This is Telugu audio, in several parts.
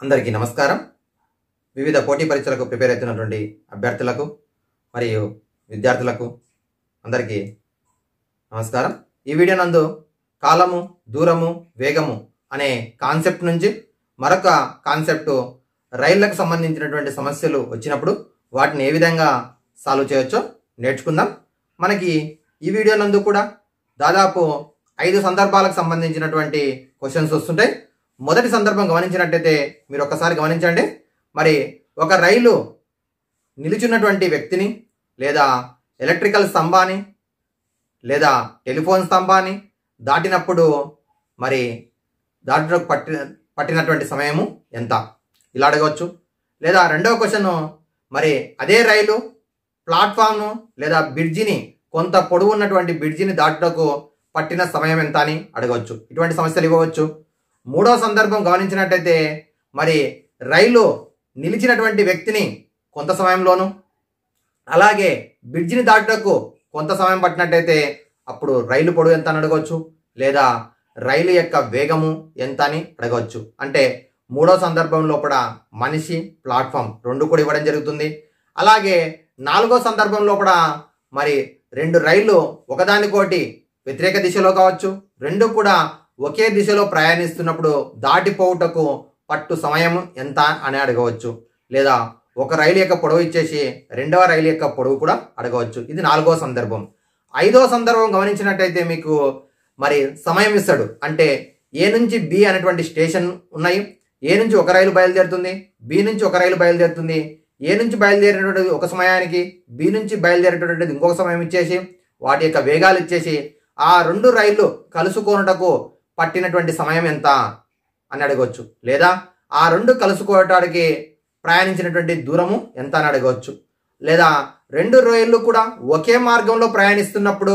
అందరికీ నమస్కారం వివిధ పోటీ పరీక్షలకు ప్రిపేర్ అవుతున్నటువంటి అభ్యర్థులకు మరియు విద్యార్థులకు అందరికీ నమస్కారం ఈ వీడియో నందు కాలము దూరము వేగము అనే కాన్సెప్ట్ నుంచి మరొక కాన్సెప్ట్ రైళ్లకు సంబంధించినటువంటి సమస్యలు వచ్చినప్పుడు వాటిని ఏ విధంగా సాల్వ్ చేయవచ్చో నేర్చుకుందాం మనకి ఈ వీడియో నందు కూడా దాదాపు ఐదు సందర్భాలకు సంబంధించినటువంటి క్వశ్చన్స్ వస్తుంటాయి మొదటి సందర్భం గమనించినట్టయితే మీరు ఒక్కసారి గమనించండి మరి ఒక రైలు నిలుచున్నటువంటి వ్యక్తిని లేదా ఎలక్ట్రికల్ స్తంభాన్ని లేదా టెలిఫోన్ స్తంభాన్ని దాటినప్పుడు మరి దాటిలో పట్టి పట్టినటువంటి సమయము ఎంత ఇలా అడగవచ్చు లేదా రెండవ క్వశ్చన్ మరి అదే రైలు ప్లాట్ఫామ్ను లేదా బ్రిడ్జిని కొంత పొడవు ఉన్నటువంటి బ్రిడ్జిని దాటుటకు పట్టిన సమయం ఎంత అని అడగవచ్చు ఇటువంటి సమస్యలు ఇవ్వవచ్చు మూడో సందర్భం గమనించినట్టయితే మరి రైలు నిలిచినటువంటి వ్యక్తిని కొంత సమయంలోను అలాగే బ్రిడ్జిని దాటుటకు కొంత సమయం పట్టినట్టయితే అప్పుడు రైలు పొడవు ఎంత అని అడగవచ్చు లేదా రైలు యొక్క వేగము ఎంత అని అడగవచ్చు అంటే మూడో సందర్భం లోపల మనిషి ప్లాట్ఫామ్ రెండు కూడా ఇవ్వడం జరుగుతుంది అలాగే నాలుగో సందర్భం లోపల మరి రెండు రైళ్లు ఒకదానికోటి వ్యతిరేక దిశలో కావచ్చు రెండు కూడా ఒకే దిశలో ప్రయాణిస్తున్నప్పుడు దాటిపోవుటకు పట్టు సమయం ఎంత అని అడగవచ్చు లేదా ఒక రైలు యొక్క పొడవు ఇచ్చేసి రెండవ రైలు యొక్క పొడవు కూడా అడగవచ్చు ఇది నాలుగో సందర్భం ఐదో సందర్భం గమనించినట్టయితే మీకు మరి సమయం ఇస్తాడు అంటే ఏ నుంచి బి అనేటువంటి స్టేషన్ ఉన్నాయి ఏ నుంచి ఒక రైలు బయలుదేరుతుంది బి నుంచి ఒక రైలు బయలుదేరుతుంది ఏ నుంచి బయలుదేరేటువంటిది ఒక సమయానికి బి నుంచి బయలుదేరేటువంటిది ఇంకొక సమయం ఇచ్చేసి వాటి యొక్క వేగాలు ఇచ్చేసి ఆ రెండు రైళ్లు కలుసుకోనటకు పట్టినటువంటి సమయం ఎంత అని అడగవచ్చు లేదా ఆ రెండు కలుసుకోవటానికి ప్రయాణించినటువంటి దూరము ఎంత అని అడగవచ్చు లేదా రెండు రైళ్లు కూడా ఒకే మార్గంలో ప్రయాణిస్తున్నప్పుడు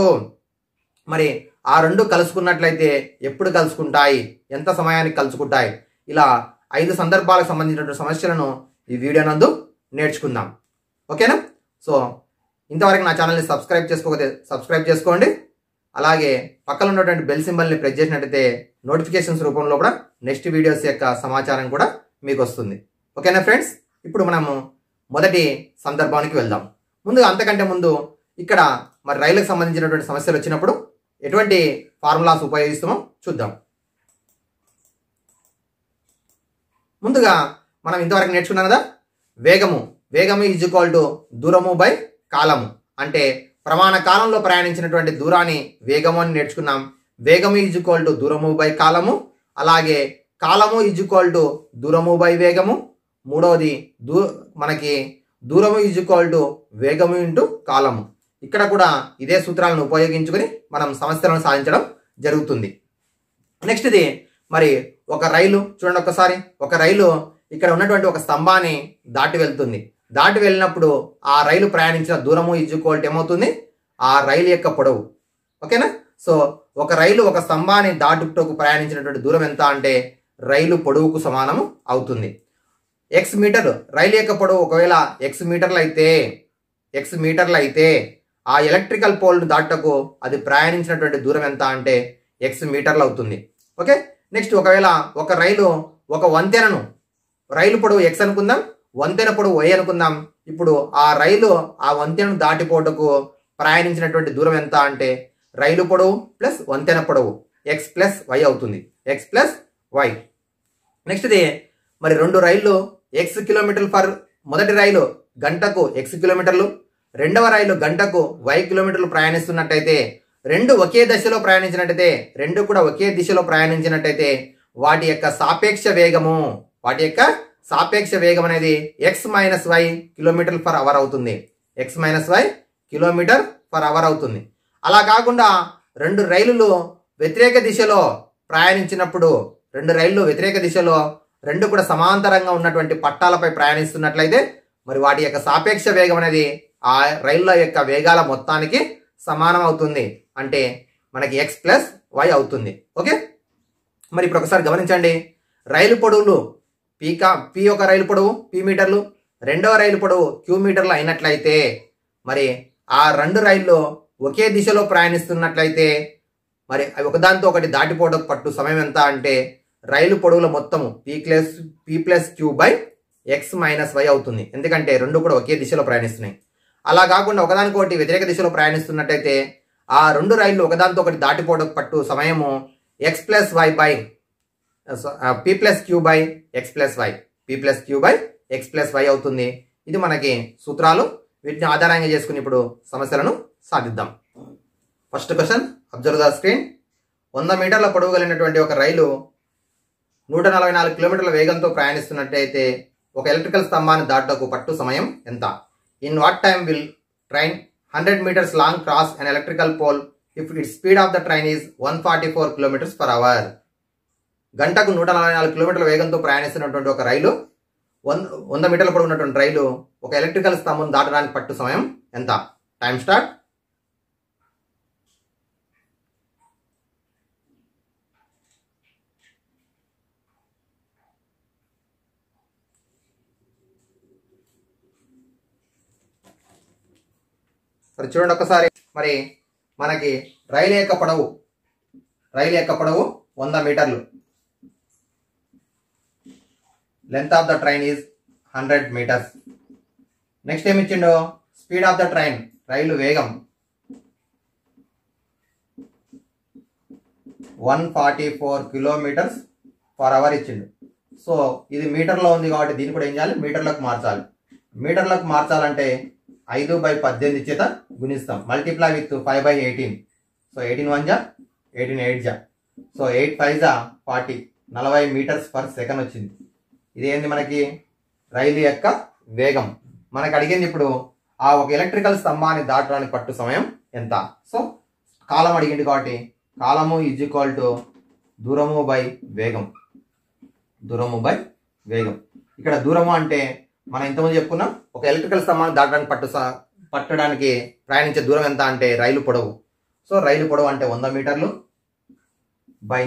మరి ఆ రెండు కలుసుకున్నట్లయితే ఎప్పుడు కలుసుకుంటాయి ఎంత సమయానికి కలుసుకుంటాయి ఇలా ఐదు సందర్భాలకు సంబంధించినటువంటి సమస్యలను ఈ వీడియో నందు నేర్చుకుందాం ఓకేనా సో ఇంతవరకు నా ఛానల్ని సబ్స్క్రైబ్ చేసుకోకపోతే సబ్స్క్రైబ్ చేసుకోండి అలాగే పక్కన ఉన్నటువంటి బెల్ సింబల్ని ప్రెస్ చేసినట్టయితే నోటిఫికేషన్స్ రూపంలో కూడా నెక్స్ట్ వీడియోస్ యొక్క సమాచారం కూడా మీకు వస్తుంది ఓకేనా ఫ్రెండ్స్ ఇప్పుడు మనము మొదటి సందర్భానికి వెళ్దాం ముందుగా అంతకంటే ముందు ఇక్కడ మరి రైలుకు సంబంధించినటువంటి సమస్యలు వచ్చినప్పుడు ఎటువంటి ఫార్ములాస్ ఉపయోగిస్తామో చూద్దాం ముందుగా మనం ఇంతవరకు నేర్చుకున్నాం కదా వేగము వేగము ఈజ్ ఈక్వల్ టు దూరము బై కాలము అంటే ప్రమాణ కాలంలో ప్రయాణించినటువంటి దూరాన్ని వేగము అని నేర్చుకున్నాం వేగము ఈజ్ ఈక్వల్ టు దూరము బై కాలము అలాగే కాలము ఈజ్ ఈక్వల్ టు దూరము బై వేగము మూడవది దూ మనకి దూరము ఈజ్ ఈక్వల్ టు వేగము ఇంటూ కాలము ఇక్కడ కూడా ఇదే సూత్రాలను ఉపయోగించుకొని మనం సమస్యలను సాధించడం జరుగుతుంది నెక్స్ట్ ఇది మరి ఒక రైలు చూడండి ఒకసారి ఒక రైలు ఇక్కడ ఉన్నటువంటి ఒక స్తంభాన్ని దాటి వెళ్తుంది దాటి వెళ్ళినప్పుడు ఆ రైలు ప్రయాణించిన దూరము ఈజ్వల్ ఏమవుతుంది ఆ రైలు యొక్క పొడవు ఓకేనా సో ఒక రైలు ఒక స్తంభాన్ని దాటుటకు ప్రయాణించినటువంటి దూరం ఎంత అంటే రైలు పొడవుకు సమానము అవుతుంది ఎక్స్ మీటర్ రైలు యొక్క పొడవు ఒకవేళ ఎక్స్ మీటర్లు అయితే ఎక్స్ మీటర్లు అయితే ఆ ఎలక్ట్రికల్ పోల్ దాటుటకు అది ప్రయాణించినటువంటి దూరం ఎంత అంటే ఎక్స్ మీటర్లు అవుతుంది ఓకే నెక్స్ట్ ఒకవేళ ఒక రైలు ఒక వంతెనను రైలు పొడవు ఎక్స్ అనుకుందాం వంతెన పొడవు వై అనుకుందాం ఇప్పుడు ఆ రైలు ఆ వంతెనను దాటిపోటకు ప్రయాణించినటువంటి దూరం ఎంత అంటే రైలు పొడవు ప్లస్ వంతెన పొడవు ఎక్స్ ప్లస్ వై అవుతుంది ఎక్స్ ప్లస్ వై నెక్స్ట్ది మరి రెండు రైళ్లు ఎక్స్ కిలోమీటర్లు ఫర్ మొదటి రైలు గంటకు ఎక్స్ కిలోమీటర్లు రెండవ రైలు గంటకు వై కిలోమీటర్లు ప్రయాణిస్తున్నట్టయితే రెండు ఒకే దశలో ప్రయాణించినట్టయితే రెండు కూడా ఒకే దిశలో ప్రయాణించినట్టయితే వాటి యొక్క సాపేక్ష వేగము వాటి యొక్క సాపేక్ష వేగం అనేది X minus Y kilometer per hour అవుతుంది X minus Y kilometer per hour అవుతుంది అలా కాకుండా రెండు రైలులు వ్యతిరేక దిశలో ప్రయాణించినప్పుడు రెండు రైళ్లు వ్యతిరేక దిశలో రెండు కూడా సమాంతరంగా ఉన్నటువంటి పట్టాలపై ప్రయాణిస్తున్నట్లయితే మరి వాటి యొక్క సాపేక్ష వేగం అనేది ఆ రైళ్ళ యొక్క వేగాల మొత్తానికి సమానం అవుతుంది అంటే మనకి ఎక్స్ ప్లస్ వై అవుతుంది ఓకే మరి ఇప్పుడు ఒకసారి గమనించండి రైలు పొడవులు పీకా పి ఒక రైలు పొడవు పి మీటర్లు రెండవ రైలు పొడవు క్యూ మీటర్లు అయినట్లయితే మరి ఆ రెండు రైళ్ళు ఒకే దిశలో ప్రయాణిస్తున్నట్లయితే మరి అవి ఒకదానితో ఒకటి దాటిపోవడం పట్టు సమయం ఎంత అంటే రైలు పొడవుల మొత్తము P plus P plus Q by X minus Y అవుతుంది ఎందుకంటే రెండు కూడా ఒకే దిశలో ప్రయాణిస్తున్నాయి అలా కాకుండా ఒకదానికొకటి వ్యతిరేక దిశలో ప్రయాణిస్తున్నట్టయితే ఆ రెండు రైళ్లు ఒకదానితో ఒకటి దాటిపోవడం పట్టు సమయము X plus Y by P plus Q by X plus Y P plus Q by X plus Y అవుతుంది ఇది మనకి సూత్రాలు వీటిని ఆధారంగా చేసుకుని ఇప్పుడు సమస్యలను సాధిద్దాం first question observe the screen వంద మీటర్ల పొడవు కలిగినటువంటి ఒక రైలు నూట నలభై నాలుగు కిలోమీటర్ల వేగంతో ప్రయాణిస్తున్నట్టయితే ఒక ఎలక్ట్రికల్ స్తంభాన్ని దాటుటకు పట్టు సమయం ఎంత in what time will train hundred metres long cross and electrical pole if it speed of the train is one forty four kilometers per hour గంటకు నూట నలభై నాలుగు కిలోమీటర్ల వేగంతో ప్రయాణిస్తున్నటువంటి ఒక రైలు వంద వంద మీటర్ల పొడవు ఉన్నటువంటి రైలు ఒక ఎలక్ట్రికల్ స్తంభం దాటడానికి పట్టు సమయం ఎంత టైం స్టార్ట్ మరి చూడండి ఒకసారి మరి మనకి రైలు యొక్క పొడవు రైలు యొక్క పొడవు వంద మీటర్లు length of the train is hundred meters next ఏమి ఇచ్చిండు స్పీడ్ ఆఫ్ ద ట్రైన్ రైలు వేగం one forty four kilometers per hour ఇచ్చిండు సో ఇది మీటర్లో ఉంది కాబట్టి దీన్ని కూడా ఏం చేయాలి మీటర్లకు మార్చాలి మీటర్లకు మార్చాలంటే ఐదు బై పద్దెనిమిది చేత గుణిస్తాం multiply with five by eighteen so eighteen one జా ఎయిటీన్ ఎయిట్ జా సో ఎయిట్ ఫైవ్ జా ఫార్టీ నలభై మీటర్స్ పర్ సెకండ్ వచ్చింది ఇది ఏంది మనకి రైలు యొక్క వేగం మనకు అడిగింది ఇప్పుడు ఆ ఒక ఎలక్ట్రికల్ స్తంభాన్ని దాటడానికి పట్టు సమయం ఎంత సో కాలం అడిగింది కాబట్టి కాలము ఈజ్ ఈక్వల్ టు దూరము బై వేగం దూరము బై వేగం ఇక్కడ దూరము అంటే మనం ఇంతకుముందు చెప్పుకున్నాం ఒక ఎలక్ట్రికల్ స్తంభాన్ని దాటడానికి పట్టు స- పట్టడానికి ప్రయాణించే దూరం ఎంత అంటే రైలు పొడవు సో రైలు పొడవు అంటే వంద మీటర్లు బై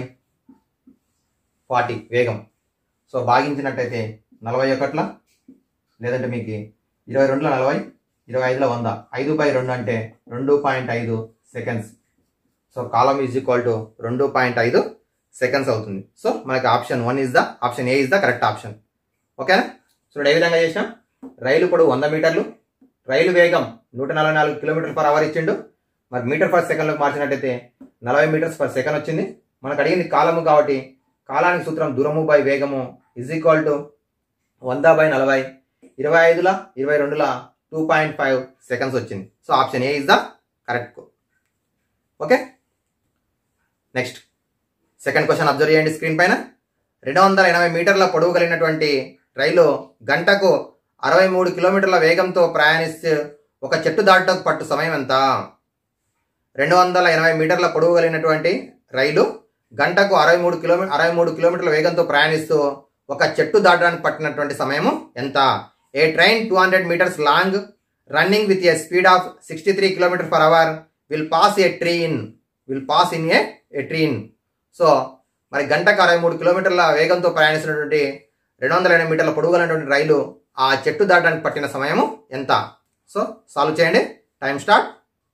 ఫార్టీ వేగం సో భాగించినట్టయితే నలభై ఒకట్ల లేదంటే మీకు ఇరవై రెండుల నలభై ఇరవై ఐదుల వంద ఐదు బై రెండు అంటే రెండు పాయింట్ ఐదు సెకండ్స్ సో కాలం ఈజ్ ఈక్వల్ టు రెండు పాయింట్ ఐదు సెకండ్స్ అవుతుంది సో మనకి option one is the option A is the correct option ఓకేనా చూడండి ఏ విధంగా చేసినాం రైలు పొడవు వంద మీటర్లు రైలు వేగం నూట నలభై నాలుగు కిలోమీటర్ పర్ అవర్ ఇచ్చిండు మరి మీటర్ పర్ సెకండ్లోకి మార్చినట్టయితే నలభై మీటర్స్ పర్ సెకండ్ వచ్చింది మనకు అడిగింది కాలము కాబట్టి కాలానికి సూత్రం దూరము బై వేగము ఇజ్ ఈక్వల్ టు వంద బై నలభై ఇరవై ఐదుల ఇరవై రెండుల టూ పాయింట్ ఫైవ్ సెకండ్స్ వచ్చింది so option A is the correct okay next second question observe చేయండి స్క్రీన్ పైన రెండు వందల ఎనభై మీటర్ల పొడవు కలిగినటువంటి రైలు గంటకు అరవై మూడు కిలోమీటర్ల వేగంతో ప్రయాణిస్తే ఒక చెట్టు దాటకు పట్టు సమయం ఎంత రెండు వందల ఎనభై మీటర్ల పొడవు కలిగినటువంటి రైలు గంటకు అరవై మూడు కిలోమీ అరవై మూడు కిలోమీటర్ల వేగంతో ప్రయాణిస్తూ ఒక చెట్టు దాటడానికి పట్టినటువంటి సమయము ఎంత a train two hundred metres long running with a speed of sixty three kilometer per hour will pass a tree in will pass in a a tree in so మరి గంటకు అరవై మూడు కిలోమీటర్ల వేగంతో ప్రయాణిస్తున్నటువంటి రెండు వందల ఎనభై మీటర్ల పొడవు కలిగినటువంటి రైలు ఆ చెట్టు దాటడానికి పట్టిన సమయము ఎంత సో సాల్వ్ చేయండి టైం స్టార్ట్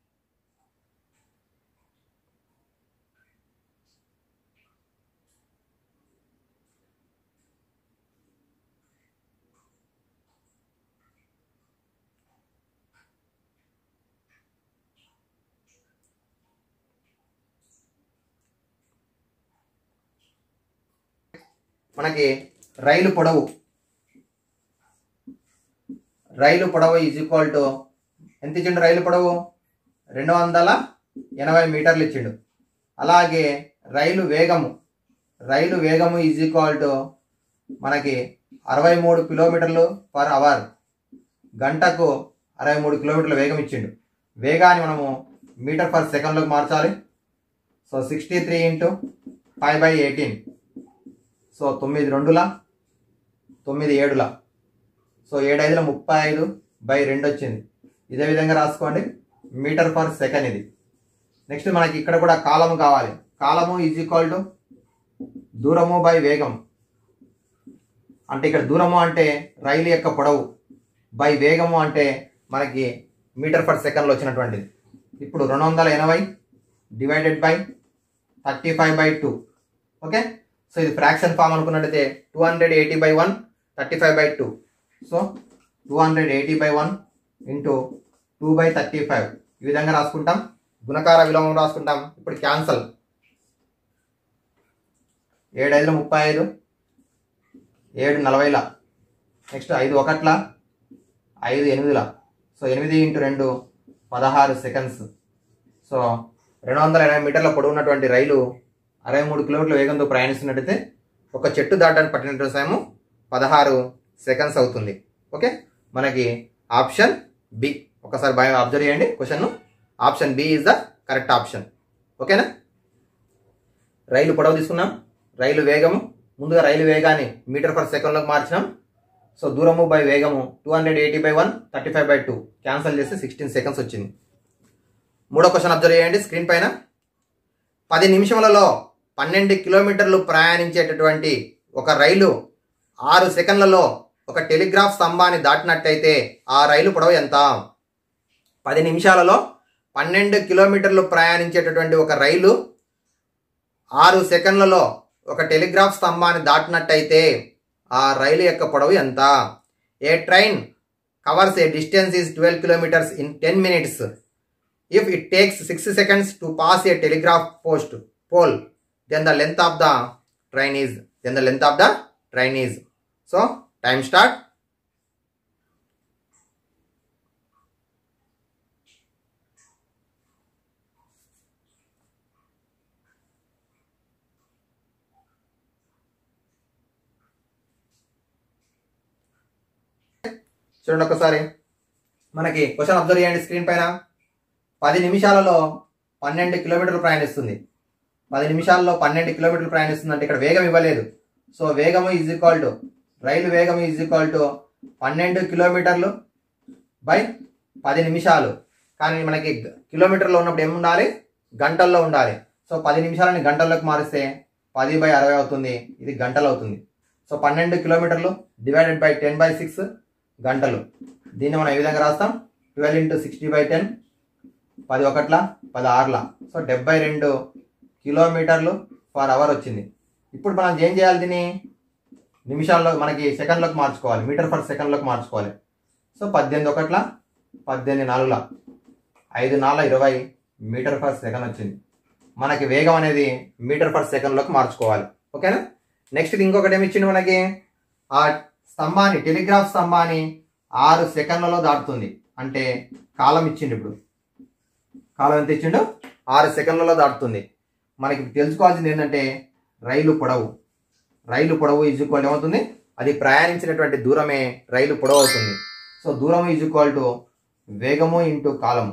మనకి రైలు పొడవు రైలు పొడవు ఈజ్ ఈక్వల్ టు ఎంత ఇచ్చిండు రైలు పొడవు రెండు వందల ఎనభై మీటర్లు ఇచ్చిండు అలాగే రైలు వేగము రైలు వేగము ఈజ్ ఈక్వల్ టు మనకి అరవై మూడు కిలోమీటర్లు పర్ అవర్ గంటకు అరవై మూడు కిలోమీటర్ల వేగం ఇచ్చిండు వేగాన్ని మనము మీటర్ పర్ సెకండ్లోకి మార్చాలి so sixty three into five by eighteen so తొమ్మిది రెండుల తొమ్మిది ఏడుల సో ఏడు ఐదుల ముప్పై ఐదు బై రెండు వచ్చింది ఇదే విధంగా రాసుకోండి మీటర్ పర్ సెకండ్ ఇది నెక్స్ట్ మనకి ఇక్కడ కూడా కాలము కావాలి కాలము ఈజ్ ఈక్వల్ టు దూరము బై వేగం అంటే ఇక్కడ దూరము అంటే రైలు యొక్క పొడవు బై వేగము అంటే మనకి మీటర్ పర్ సెకండ్లో వచ్చినటువంటిది ఇప్పుడు రెండు వందల ఎనభై divided by thirty five by two okay so ఇది ఫ్రాక్షన్ ఫామ్ అనుకున్నట్టయితే two hundred eighty by one thirty five by two so two hundred eighty by one into two by thirty five ఈ విధంగా రాసుకుంటాం గుణకార విలోమం రాసుకుంటాం ఇప్పుడు క్యాన్సల్ ఏడు ఐదుల ముప్పై ఐదు ఏడు నలభైల నెక్స్ట్ ఐదు ఒకట్ల ఐదు ఎనిమిదిల సో ఎనిమిది ఇంటూ రెండు పదహారు సెకండ్స్ సో రెండు వందల ఎనభై మీటర్ల పొడవు ఉన్నటువంటి రైలు అరవై మూడు కిలోమీటర్ల వేగంతో ప్రయాణిస్తున్నట్టయితే ఒక చెట్టు దాటడానికి పట్టినటువంటి సమయం పదహారు సెకండ్స్ అవుతుంది ఓకే మనకి ఆప్షన్ బి ఒకసారి బాగా అబ్జర్వ్ చేయండి question option B is the correct option ఓకేనా రైలు పొడవు తీసుకున్నాం రైలు వేగము ముందుగా రైలు వేగాన్ని మీటర్ పర్ సెకండ్లోకి మార్చినాం సో దూరము బై వేగము two hundred eighty by one thirty five by two cancel చేస్తే సిక్స్టీన్ సెకండ్స్ వచ్చింది మూడో క్వశ్చన్ అబ్జర్వ్ చేయండి స్క్రీన్ పైన పది నిమిషములలో పన్నెండు కిలోమీటర్లు ప్రయాణించేటటువంటి ఒక రైలు ఆరు సెకండ్లలో ఒక టెలిగ్రాఫ్ స్తంభాన్ని దాటినట్టయితే ఆ రైలు పొడవు ఎంత పది నిమిషాలలో పన్నెండు కిలోమీటర్లు ప్రయాణించేటటువంటి ఒక రైలు ఆరు సెకండ్లలో ఒక టెలిగ్రాఫ్ స్తంభాన్ని దాటినట్టయితే ఆ రైలు యొక్క పొడవు ఎంత a train covers a distance is twelve kilometers in ten minutes if it takes six seconds to pass a telegraph post pole then the length of the train is then the length of the train is so time start చూడండి ఒకసారి మనకి క్వశ్చన్ అబ్జర్వ్ చేయండి స్క్రీన్ పైన పది నిమిషాలలో పన్నెండు కిలోమీటర్లు ప్రయాణిస్తుంది పది నిమిషాల్లో పన్నెండు కిలోమీటర్లు ప్రయాణిస్తుంది అంటే ఇక్కడ వేగం ఇవ్వలేదు సో వేగము ఈజ్ ఈక్వల్ టు రైలు వేగం ఈజ్ ఈక్వల్ టు పన్నెండు కిలోమీటర్లు బై పది నిమిషాలు కానీ మనకి గ- కిలోమీటర్లో ఉన్నప్పుడు ఏమి ఉండాలి గంటల్లో ఉండాలి సో పది నిమిషాలని గంటల్లోకి మారిస్తే పది బై అరవై అవుతుంది ఇది గంటలు అవుతుంది సో పన్నెండు కిలోమీటర్లు divided by ten by six గంటలు దీన్ని మనం ఏ విధంగా రాస్తాం twelve into sixty by ten పది ఒకట్ల పది ఆరుల సో డెబ్బై రెండు కిలోమీటర్లు పర్ అవర్ వచ్చింది ఇప్పుడు మనం ఏం చేయాలి దీన్ని నిమిషాల్లో మనకి సెకండ్లోకి మార్చుకోవాలి మీటర్ పర్ సెకండ్లోకి మార్చుకోవాలి సో పద్దెనిమిది ఒకట్ల పద్దెనిమిది నాలుగుల ఐదు నాలుగు ఇరవై మీటర్ పర్ సెకండ్ వచ్చింది మనకి వేగం అనేది మీటర్ పర్ సెకండ్లోకి మార్చుకోవాలి ఓకేనా నెక్స్ట్ ఇంకొకటి ఏమి ఇచ్చింది మనకి ఆ స్తంభాన్ని టెలిగ్రాఫ్ స్తంభాన్ని ఆరు సెకండ్లలో దాటుతుంది అంటే కాలం ఇచ్చిండు ఇప్పుడు కాలం ఎంత ఇచ్చిండు ఆరు సెకండ్లలో దాటుతుంది మనకి తెలుసుకోవాల్సింది ఏంటంటే రైలు పొడవు రైలు పొడవు ఈజ్ ఈక్వల్ ఏమవుతుంది అది ప్రయాణించినటువంటి దూరమే రైలు పొడవు అవుతుంది సో దూరం ఈజ్ ఈక్వల్ టు వేగము ఇంటూ కాలం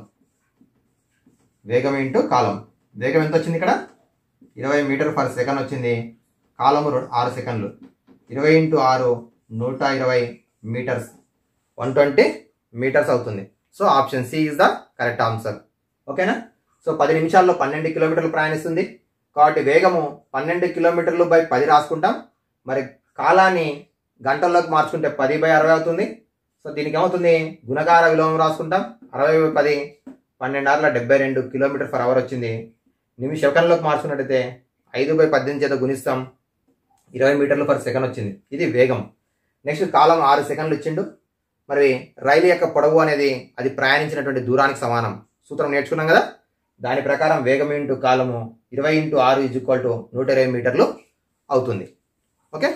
వేగం ఇంటూ కాలం వేగం ఎంత వచ్చింది ఇక్కడ ఇరవై మీటర్ పర్ సెకండ్ వచ్చింది కాలము రెం- ఆరు సెకండ్లు ఇరవై ఇంటూ ఆరు నూట ఇరవై మీటర్స్ వన్ ట్వంటీ మీటర్స్ అవుతుంది so option C is the correct answer ఓకేనా సో పది నిమిషాల్లో పన్నెండు కిలోమీటర్లు ప్రయాణిస్తుంది కాబట్టి వేగము పన్నెండు కిలోమీటర్లు బై పది రాసుకుంటాం మరి కాలాన్ని గంటల్లోకి మార్చుకుంటే పది బై అరవై అవుతుంది సో దీనికి ఏమవుతుంది గుణకార విలోమం రాసుకుంటాం అరవై బై పది పన్నెండు ఆరుల డెబ్బై రెండు కిలోమీటర్ పర్ అవర్ వచ్చింది నిమిష సెకండ్లోకి మార్చుకున్నట్టయితే ఐదు బై పద్దెనిమిది చేత గుణిస్తాం ఇరవై మీటర్లు పర్ సెకండ్ వచ్చింది ఇది వేగం నెక్స్ట్ కాలం ఆరు సెకండ్లు ఇచ్చిండు మరి రైలు యొక్క పొడవు అనేది అది ప్రయాణించినటువంటి దూరానికి సమానం సూత్రం నేర్చుకున్నాం కదా దాని ప్రకారం వేగం ఇంటూ కాలము ఇరవై ఇంటూ ఆరు ఈజ్ ఈక్వల్ టు నూట ఇరవై మీటర్లు అవుతుంది ఓకే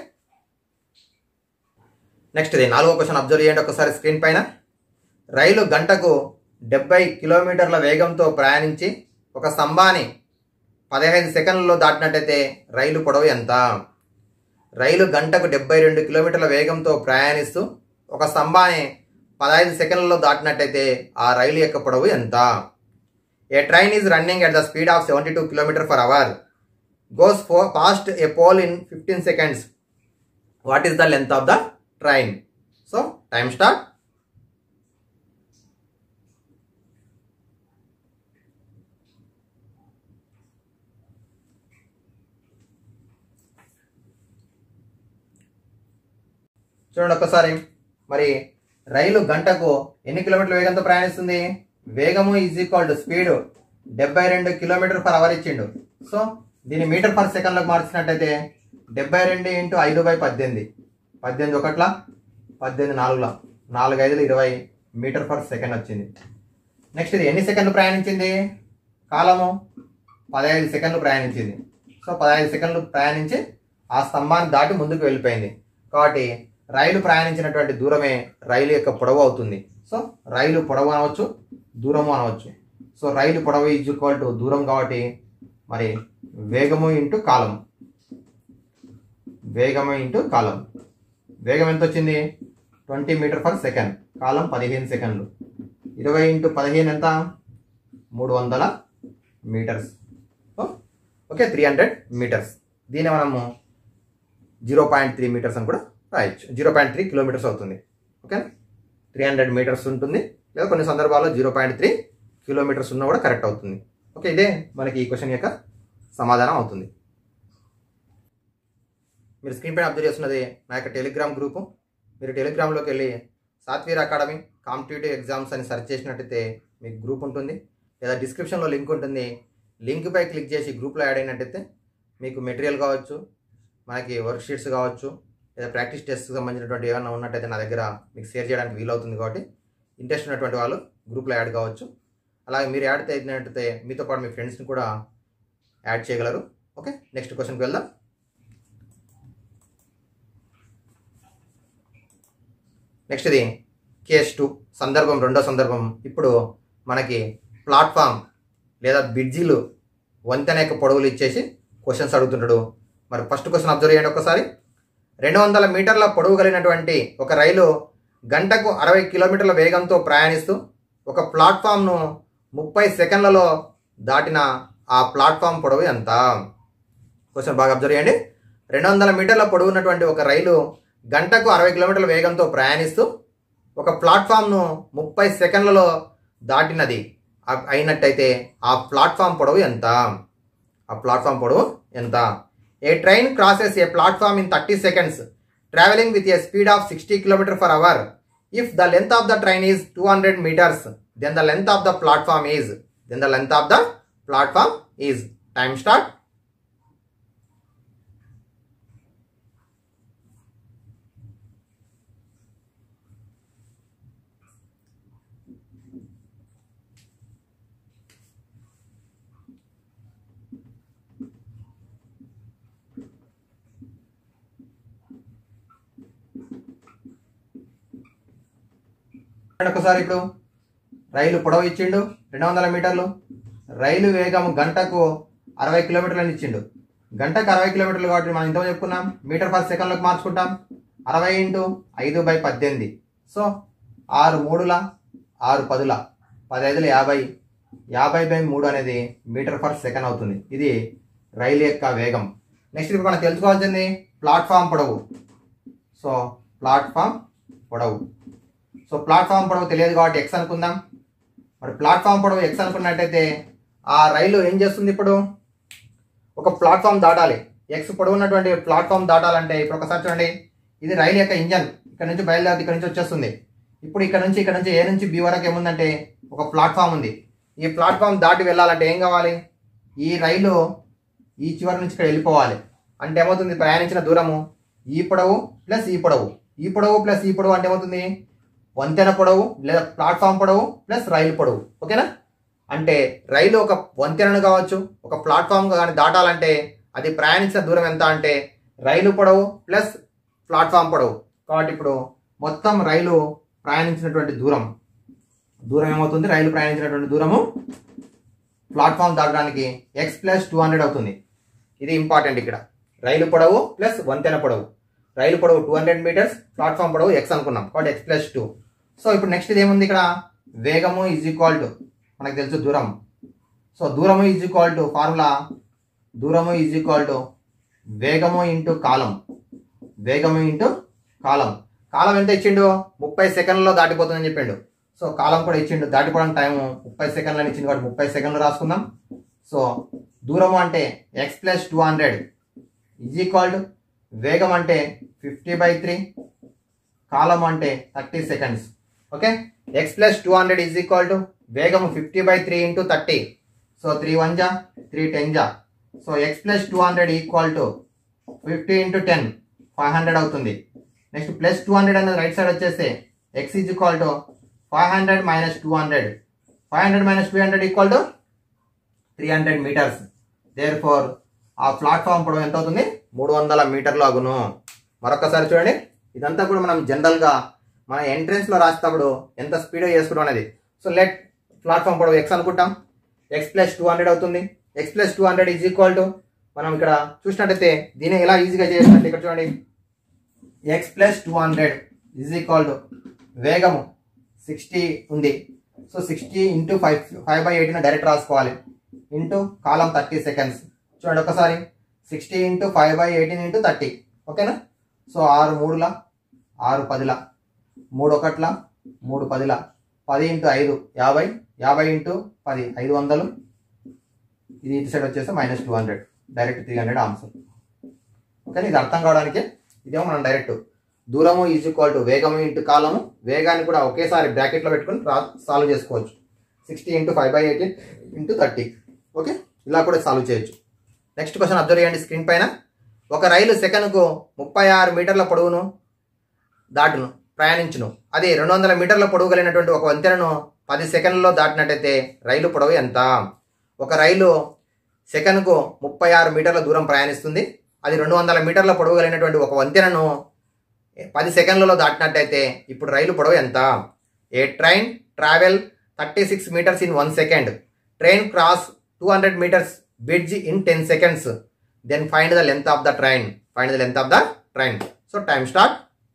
నెక్స్ట్ ఇది నాలుగో క్వశ్చన్ అబ్జర్వ్ చేయండి ఒకసారి స్క్రీన్ పైన రైలు గంటకు డెబ్బై కిలోమీటర్ల వేగంతో ప్రయాణించి ఒక స్తంభాన్ని పదహైదు సెకండ్లలో దాటినట్టయితే రైలు పొడవు ఎంత రైలు గంటకు డెబ్బై రెండు కిలోమీటర్ల వేగంతో ప్రయాణిస్తూ ఒక స్తంభాన్ని పదహైదు సెకండ్లలో దాటినట్టయితే ఆ రైలు యొక్క పొడవు ఎంత a train is running at the speed of seventy two kilometre per hour goes for past a pole in fifteen seconds what is the length of the train so time start చూడండి ఒక్కసారి మరి రైలు గంటకు ఎన్ని కిలోమీటర్ల వేగంతో ప్రయాణిస్తుంది వేగము ఈజ్ ఈక్వల్ టు స్పీడ్ డెబ్బై రెండు కిలోమీటర్ పర్ అవర్ ఇచ్చిండు సో దీన్ని మీటర్ పర్ సెకండ్లోకి మార్చినట్టయితే డెబ్బై రెండు ఇంటూ ఐదు బై పద్దెనిమిది పద్దెనిమిది ఒకట్ల పద్దెనిమిది నాలుగుల నాలుగు ఐదులు ఇరవై మీటర్ పర్ సెకండ్ వచ్చింది నెక్స్ట్ ఇది ఎన్ని సెకండ్లు ప్రయాణించింది కాలము పదహైదు సెకండ్లు ప్రయాణించింది సో పదహైదు సెకండ్లు ప్రయాణించి ఆ స్తంభాన్ని దాటి ముందుకు వెళ్ళిపోయింది కాబట్టి రైలు ప్రయాణించినటువంటి దూరమే రైలు యొక్క పొడవు అవుతుంది సో రైలు పొడవు అనవచ్చు దూరము అనవచ్చు సో రైలు పొడవు ఈజ్ ఈక్వల్ టు దూరం కాబట్టి మరి వేగము ఇంటూ కాలం వేగము ఇంటూ కాలం వేగం ఎంత వచ్చింది ట్వంటీ మీటర్ పర్ సెకండ్ కాలం పదిహేను సెకండ్లు ఇరవై ఇంటూ పదిహేను ఎంత మూడు వందల metres okay three hundred metres దీన్ని మనము జీరో పాయింట్ త్రీ మీటర్స్ అని కూడా రాయొచ్చు జీరో పాయింట్ త్రీ కిలోమీటర్స్ అవుతుంది ఓకే త్రీ హండ్రెడ్ మీటర్స్ ఉంటుంది లేదా కొన్ని సందర్భాల్లో జీరో పాయింట్ త్రీ కిలోమీటర్స్ ఉన్నా కూడా కరెక్ట్ అవుతుంది ఓకే ఇదే మనకి ఈ క్వశ్చన్ యొక్క సమాధానం అవుతుంది మీరు స్క్రీన్ పైన అబ్జర్వ్ చేస్తున్నది నా యొక్క టెలిగ్రామ్ గ్రూపు మీరు టెలిగ్రామ్లోకి వెళ్ళి సాత్వీర్ అకాడమీ కాంపిటేటివ్ ఎగ్జామ్స్ అని సెర్చ్ చేసినట్టయితే మీకు గ్రూప్ ఉంటుంది లేదా డిస్క్రిప్షన్లో లింక్ ఉంటుంది లింక్పై క్లిక్ చేసి గ్రూప్లో యాడ్ అయినట్టయితే మీకు మెటీరియల్ కావచ్చు మనకి వర్క్ షీట్స్ కావచ్చు లేదా ప్రాక్టీస్ టెస్ట్కి సంబంధించినటువంటి ఏమైనా ఉన్నట్టయితే నా దగ్గర మీకు షేర్ చేయడానికి వీలవుతుంది కాబట్టి ఇంట్రెస్ట్ ఉన్నటువంటి వాళ్ళు గ్రూప్లో యాడ్ కావచ్చు అలాగే మీరు యాడ్ అయినట్టయితే మీతో పాటు మీ ఫ్రెండ్స్ని కూడా యాడ్ చేయగలరు ఓకే నెక్స్ట్ క్వశ్చన్కి వెళ్దాం నెక్స్ట్ ఇది కేస్ టూ సందర్భం రెండో సందర్భం ఇప్పుడు మనకి ప్లాట్ఫామ్ లేదా బ్రిడ్జిలు వంతెన యొక్క పొడవులు ఇచ్చేసి క్వశ్చన్స్ అడుగుతుంటాడు మరి ఫస్ట్ క్వశ్చన్ అబ్జర్వ్ చేయండి ఒకసారి రెండు వందల మీటర్ల పొడవు కలిగినటువంటి ఒక రైలు గంటకు అరవై కిలోమీటర్ల వేగంతో ప్రయాణిస్తూ ఒక ప్లాట్ఫామ్ను ముప్పై సెకండ్లలో దాటిన ఆ ప్లాట్ఫామ్ పొడవు ఎంత క్వశ్చన్ బాగా అబ్జర్వ్ చేయండి రెండు వందల మీటర్ల పొడవు ఉన్నటువంటి ఒక రైలు గంటకు అరవై కిలోమీటర్ల వేగంతో ప్రయాణిస్తూ ఒక ప్లాట్ఫామ్ను ముప్పై సెకండ్లలో దాటినది అ- అయినట్టయితే ఆ ప్లాట్ఫామ్ పొడవు ఎంత ఆ ప్లాట్ఫామ్ పొడవు ఎంత a train crosses a platform in thirty seconds travelling with a speed of sixty kilometre per hour if the length of the train is two hundred metres then the length of the platform is then the length of the platform is time start చూడండి ఒకసారి ఇప్పుడు రైలు పొడవు ఇచ్చిండు రెండు వందల మీటర్లు రైలు వేగం గంటకు అరవై కిలోమీటర్లని ఇచ్చిండు గంటకు అరవై కిలోమీటర్లు కాబట్టి మనం ఇంతలో చెప్పుకున్నాం మీటర్ పర్ సెకండ్లోకి మార్చుకుంటాం అరవై ఇంటూ ఐదు బై పద్దెనిమిది సో ఆరు మూడుల ఆరు పదుల పదైదుల యాభై యాభై బై మూడు అనేది మీటర్ పర్ సెకండ్ అవుతుంది ఇది రైలు యొక్క వేగం నెక్స్ట్ ఇప్పుడు మనం తెలుసుకోవాల్సింది ప్లాట్ఫామ్ పొడవు సో ప్లాట్ఫామ్ పొడవు సో ప్లాట్ఫామ్ పొడవు తెలియదు కాబట్టి ఎక్స్ అనుకుందాం మరి ప్లాట్ఫామ్ పొడవు ఎక్స్ అనుకున్నట్టయితే ఆ రైలు ఏం చేస్తుంది ఇప్పుడు ఒక ప్లాట్ఫామ్ దాటాలి ఎక్స్ పొడవు ఉన్నటువంటి ప్లాట్ఫామ్ దాటాలంటే ఇప్పుడు ఒకసారి చూడండి ఇది రైలు యొక్క ఇంజన్ ఇక్కడ నుంచి బయలుదేరి ఇక్కడ నుంచి వచ్చేస్తుంది ఇప్పుడు ఇక్కడ నుంచి ఇక్కడ నుంచి ఏ నుంచి బి వరకు ఏముందంటే ఒక ప్లాట్ఫామ్ ఉంది ఈ ప్లాట్ఫామ్ దాటి వెళ్ళాలంటే ఏం కావాలి ఈ రైలు ఈ చివరి నుంచి ఇక్కడ వెళ్ళిపోవాలి అంటే ఏమవుతుంది ప్రయాణించిన దూరము ఈ పొడవు ప్లస్ ఈ పొడవు ఈ పొడవు ప్లస్ ఈ పొడవు అంటే ఏమవుతుంది వంతెన పొడవు లేదా ప్లాట్ఫామ్ పొడవు ప్లస్ రైలు పొడవు ఓకేనా అంటే రైలు ఒక వంతెనను కావచ్చు ఒక ప్లాట్ఫామ్ కానీ దాటాలంటే అది ప్రయాణించిన దూరం ఎంత అంటే రైలు పొడవు ప్లస్ ప్లాట్ఫామ్ పొడవు కాబట్టి ఇప్పుడు మొత్తం రైలు ప్రయాణించినటువంటి దూరం దూరం ఏమవుతుంది రైలు ప్రయాణించినటువంటి దూరము ప్లాట్ఫామ్ దాటడానికి ఎక్స్ ప్లస్ టూ హండ్రెడ్ అవుతుంది ఇది ఇంపార్టెంట్ ఇక్కడ రైలు పొడవు ప్లస్ వంతెన పొడవు రైలు పొడవు టూ హండ్రెడ్ మీటర్స్ ప్లాట్ఫామ్ పొడవు ఎక్స్ అనుకున్నాం కాబట్టి ఎక్స్ ప్లస్ టూ సో ఇప్పుడు నెక్స్ట్ ఇది ఏముంది ఇక్కడ వేగము ఈజ్ ఈక్వల్ టు మనకు తెలుసు దూరం సో దూరము ఈజ్ ఈక్వల్ టు ఫార్ములా దూరము ఈజ్ ఈక్వల్ టు వేగము ఇంటూ కాలం వేగము ఇంటూ కాలం కాలం ఎంత ఇచ్చిండు ముప్పై సెకండ్లలో దాటిపోతుందని చెప్పిండు సో కాలం కూడా ఇచ్చిండు దాటిపోవడానికి టైం ముప్పై సెకండ్లు అని ఇచ్చిండు కాబట్టి ముప్పై సెకండ్లు రాసుకుందాం సో దూరము అంటే x plus two hundred is equal to వేగం అంటే ఫిఫ్టీ బై త్రీ కాలం అంటే thirty seconds okay x plus two hundred is equal to వేగం fifty by three into so three one జా త్రీ టెన్ జా so x plus two hundred equal to fifty into ten five hundred అవుతుంది నెక్స్ట్ ప్లస్ టూ హండ్రెడ్ అనేది రైట్ సైడ్ వచ్చేస్తే x is equal to five hundred minus two hundred five hundred minus two hundred equal to three hundred metres therefore ఆ ప్లాట్ఫామ్ పొడవు ఎంత అవుతుంది మూడు వందల మీటర్లు అగును మరొకసారి చూడండి ఇదంతా కూడా మనం జనరల్గా మన ఎంట్రెన్స్లో రాసేటప్పుడు ఎంత స్పీడ్ చేసుకుంటాం అనేది సో లెట్ ప్లాట్ఫామ్ పొడవు ఎక్స్ అనుకుంటాం ఎక్స్ ప్లస్ టూ హండ్రెడ్ అవుతుంది X plus two hundred is equal to మనం ఇక్కడ చూసినట్టయితే దీన్ని ఎలా ఈజీగా చేసినట్టు ఇక్కడ చూడండి x plus two hundred is equal to వేగము సిక్స్టీ ఉంది so sixty into five five by ఎయిటీని డైరెక్ట్ రాసుకోవాలి ఇంటూ కాలం థర్టీ సెకండ్స్ చూడండి ఒకసారి sixty into five by eighteen into thirty ఓకేనా సో ఆరు మూడుల ఆరు పదిల మూడు ఒకట్ల మూడు పదిల పది ఇంటూ ఐదు యాభై యాభై ఇంటూ పది ఐదు వందలు ఇది ఇటు సైడ్ వచ్చేసి minus two hundred direct three hundred answer okay ఇది అర్థం కావడానికి ఇదేమో మనం డైరెక్ట్ దూరము ఈజ్ ఈక్వల్ టు వేగము ఇంటూ కాలము వేగాన్ని కూడా ఒకేసారి బ్రాకెట్లో పెట్టుకొని సాల్వ్ చేసుకోవచ్చు sixty into five by eighteen into thirty okay ఇలా కూడా సాల్వ్ చేయొచ్చు నెక్స్ట్ క్వశ్చన్ అబ్జర్వ్ చేయండి స్క్రీన్ పైన ఒక రైలు సెకనుకు ముప్పై ఆరు మీటర్ల పొడవును దాటును ప్రయాణించును అది రెండు వందల మీటర్ల పొడవు కలిగినటువంటి ఒక వంతెనను పది సెకండ్లలో దాటినట్టయితే రైలు పొడవు ఎంత ఒక రైలు సెకనుకు ముప్పై ఆరు మీటర్ల దూరం ప్రయాణిస్తుంది అది రెండు వందల మీటర్ల పొడవు కలిగినటువంటి ఒక వంతెనను పది సెకండ్లలో దాటినట్టయితే ఇప్పుడు రైలు పొడవు ఎంత a train travel thirty six metres in one second train cross two hundred metres bridge in ten seconds then find the length of the train find the length of the train so time start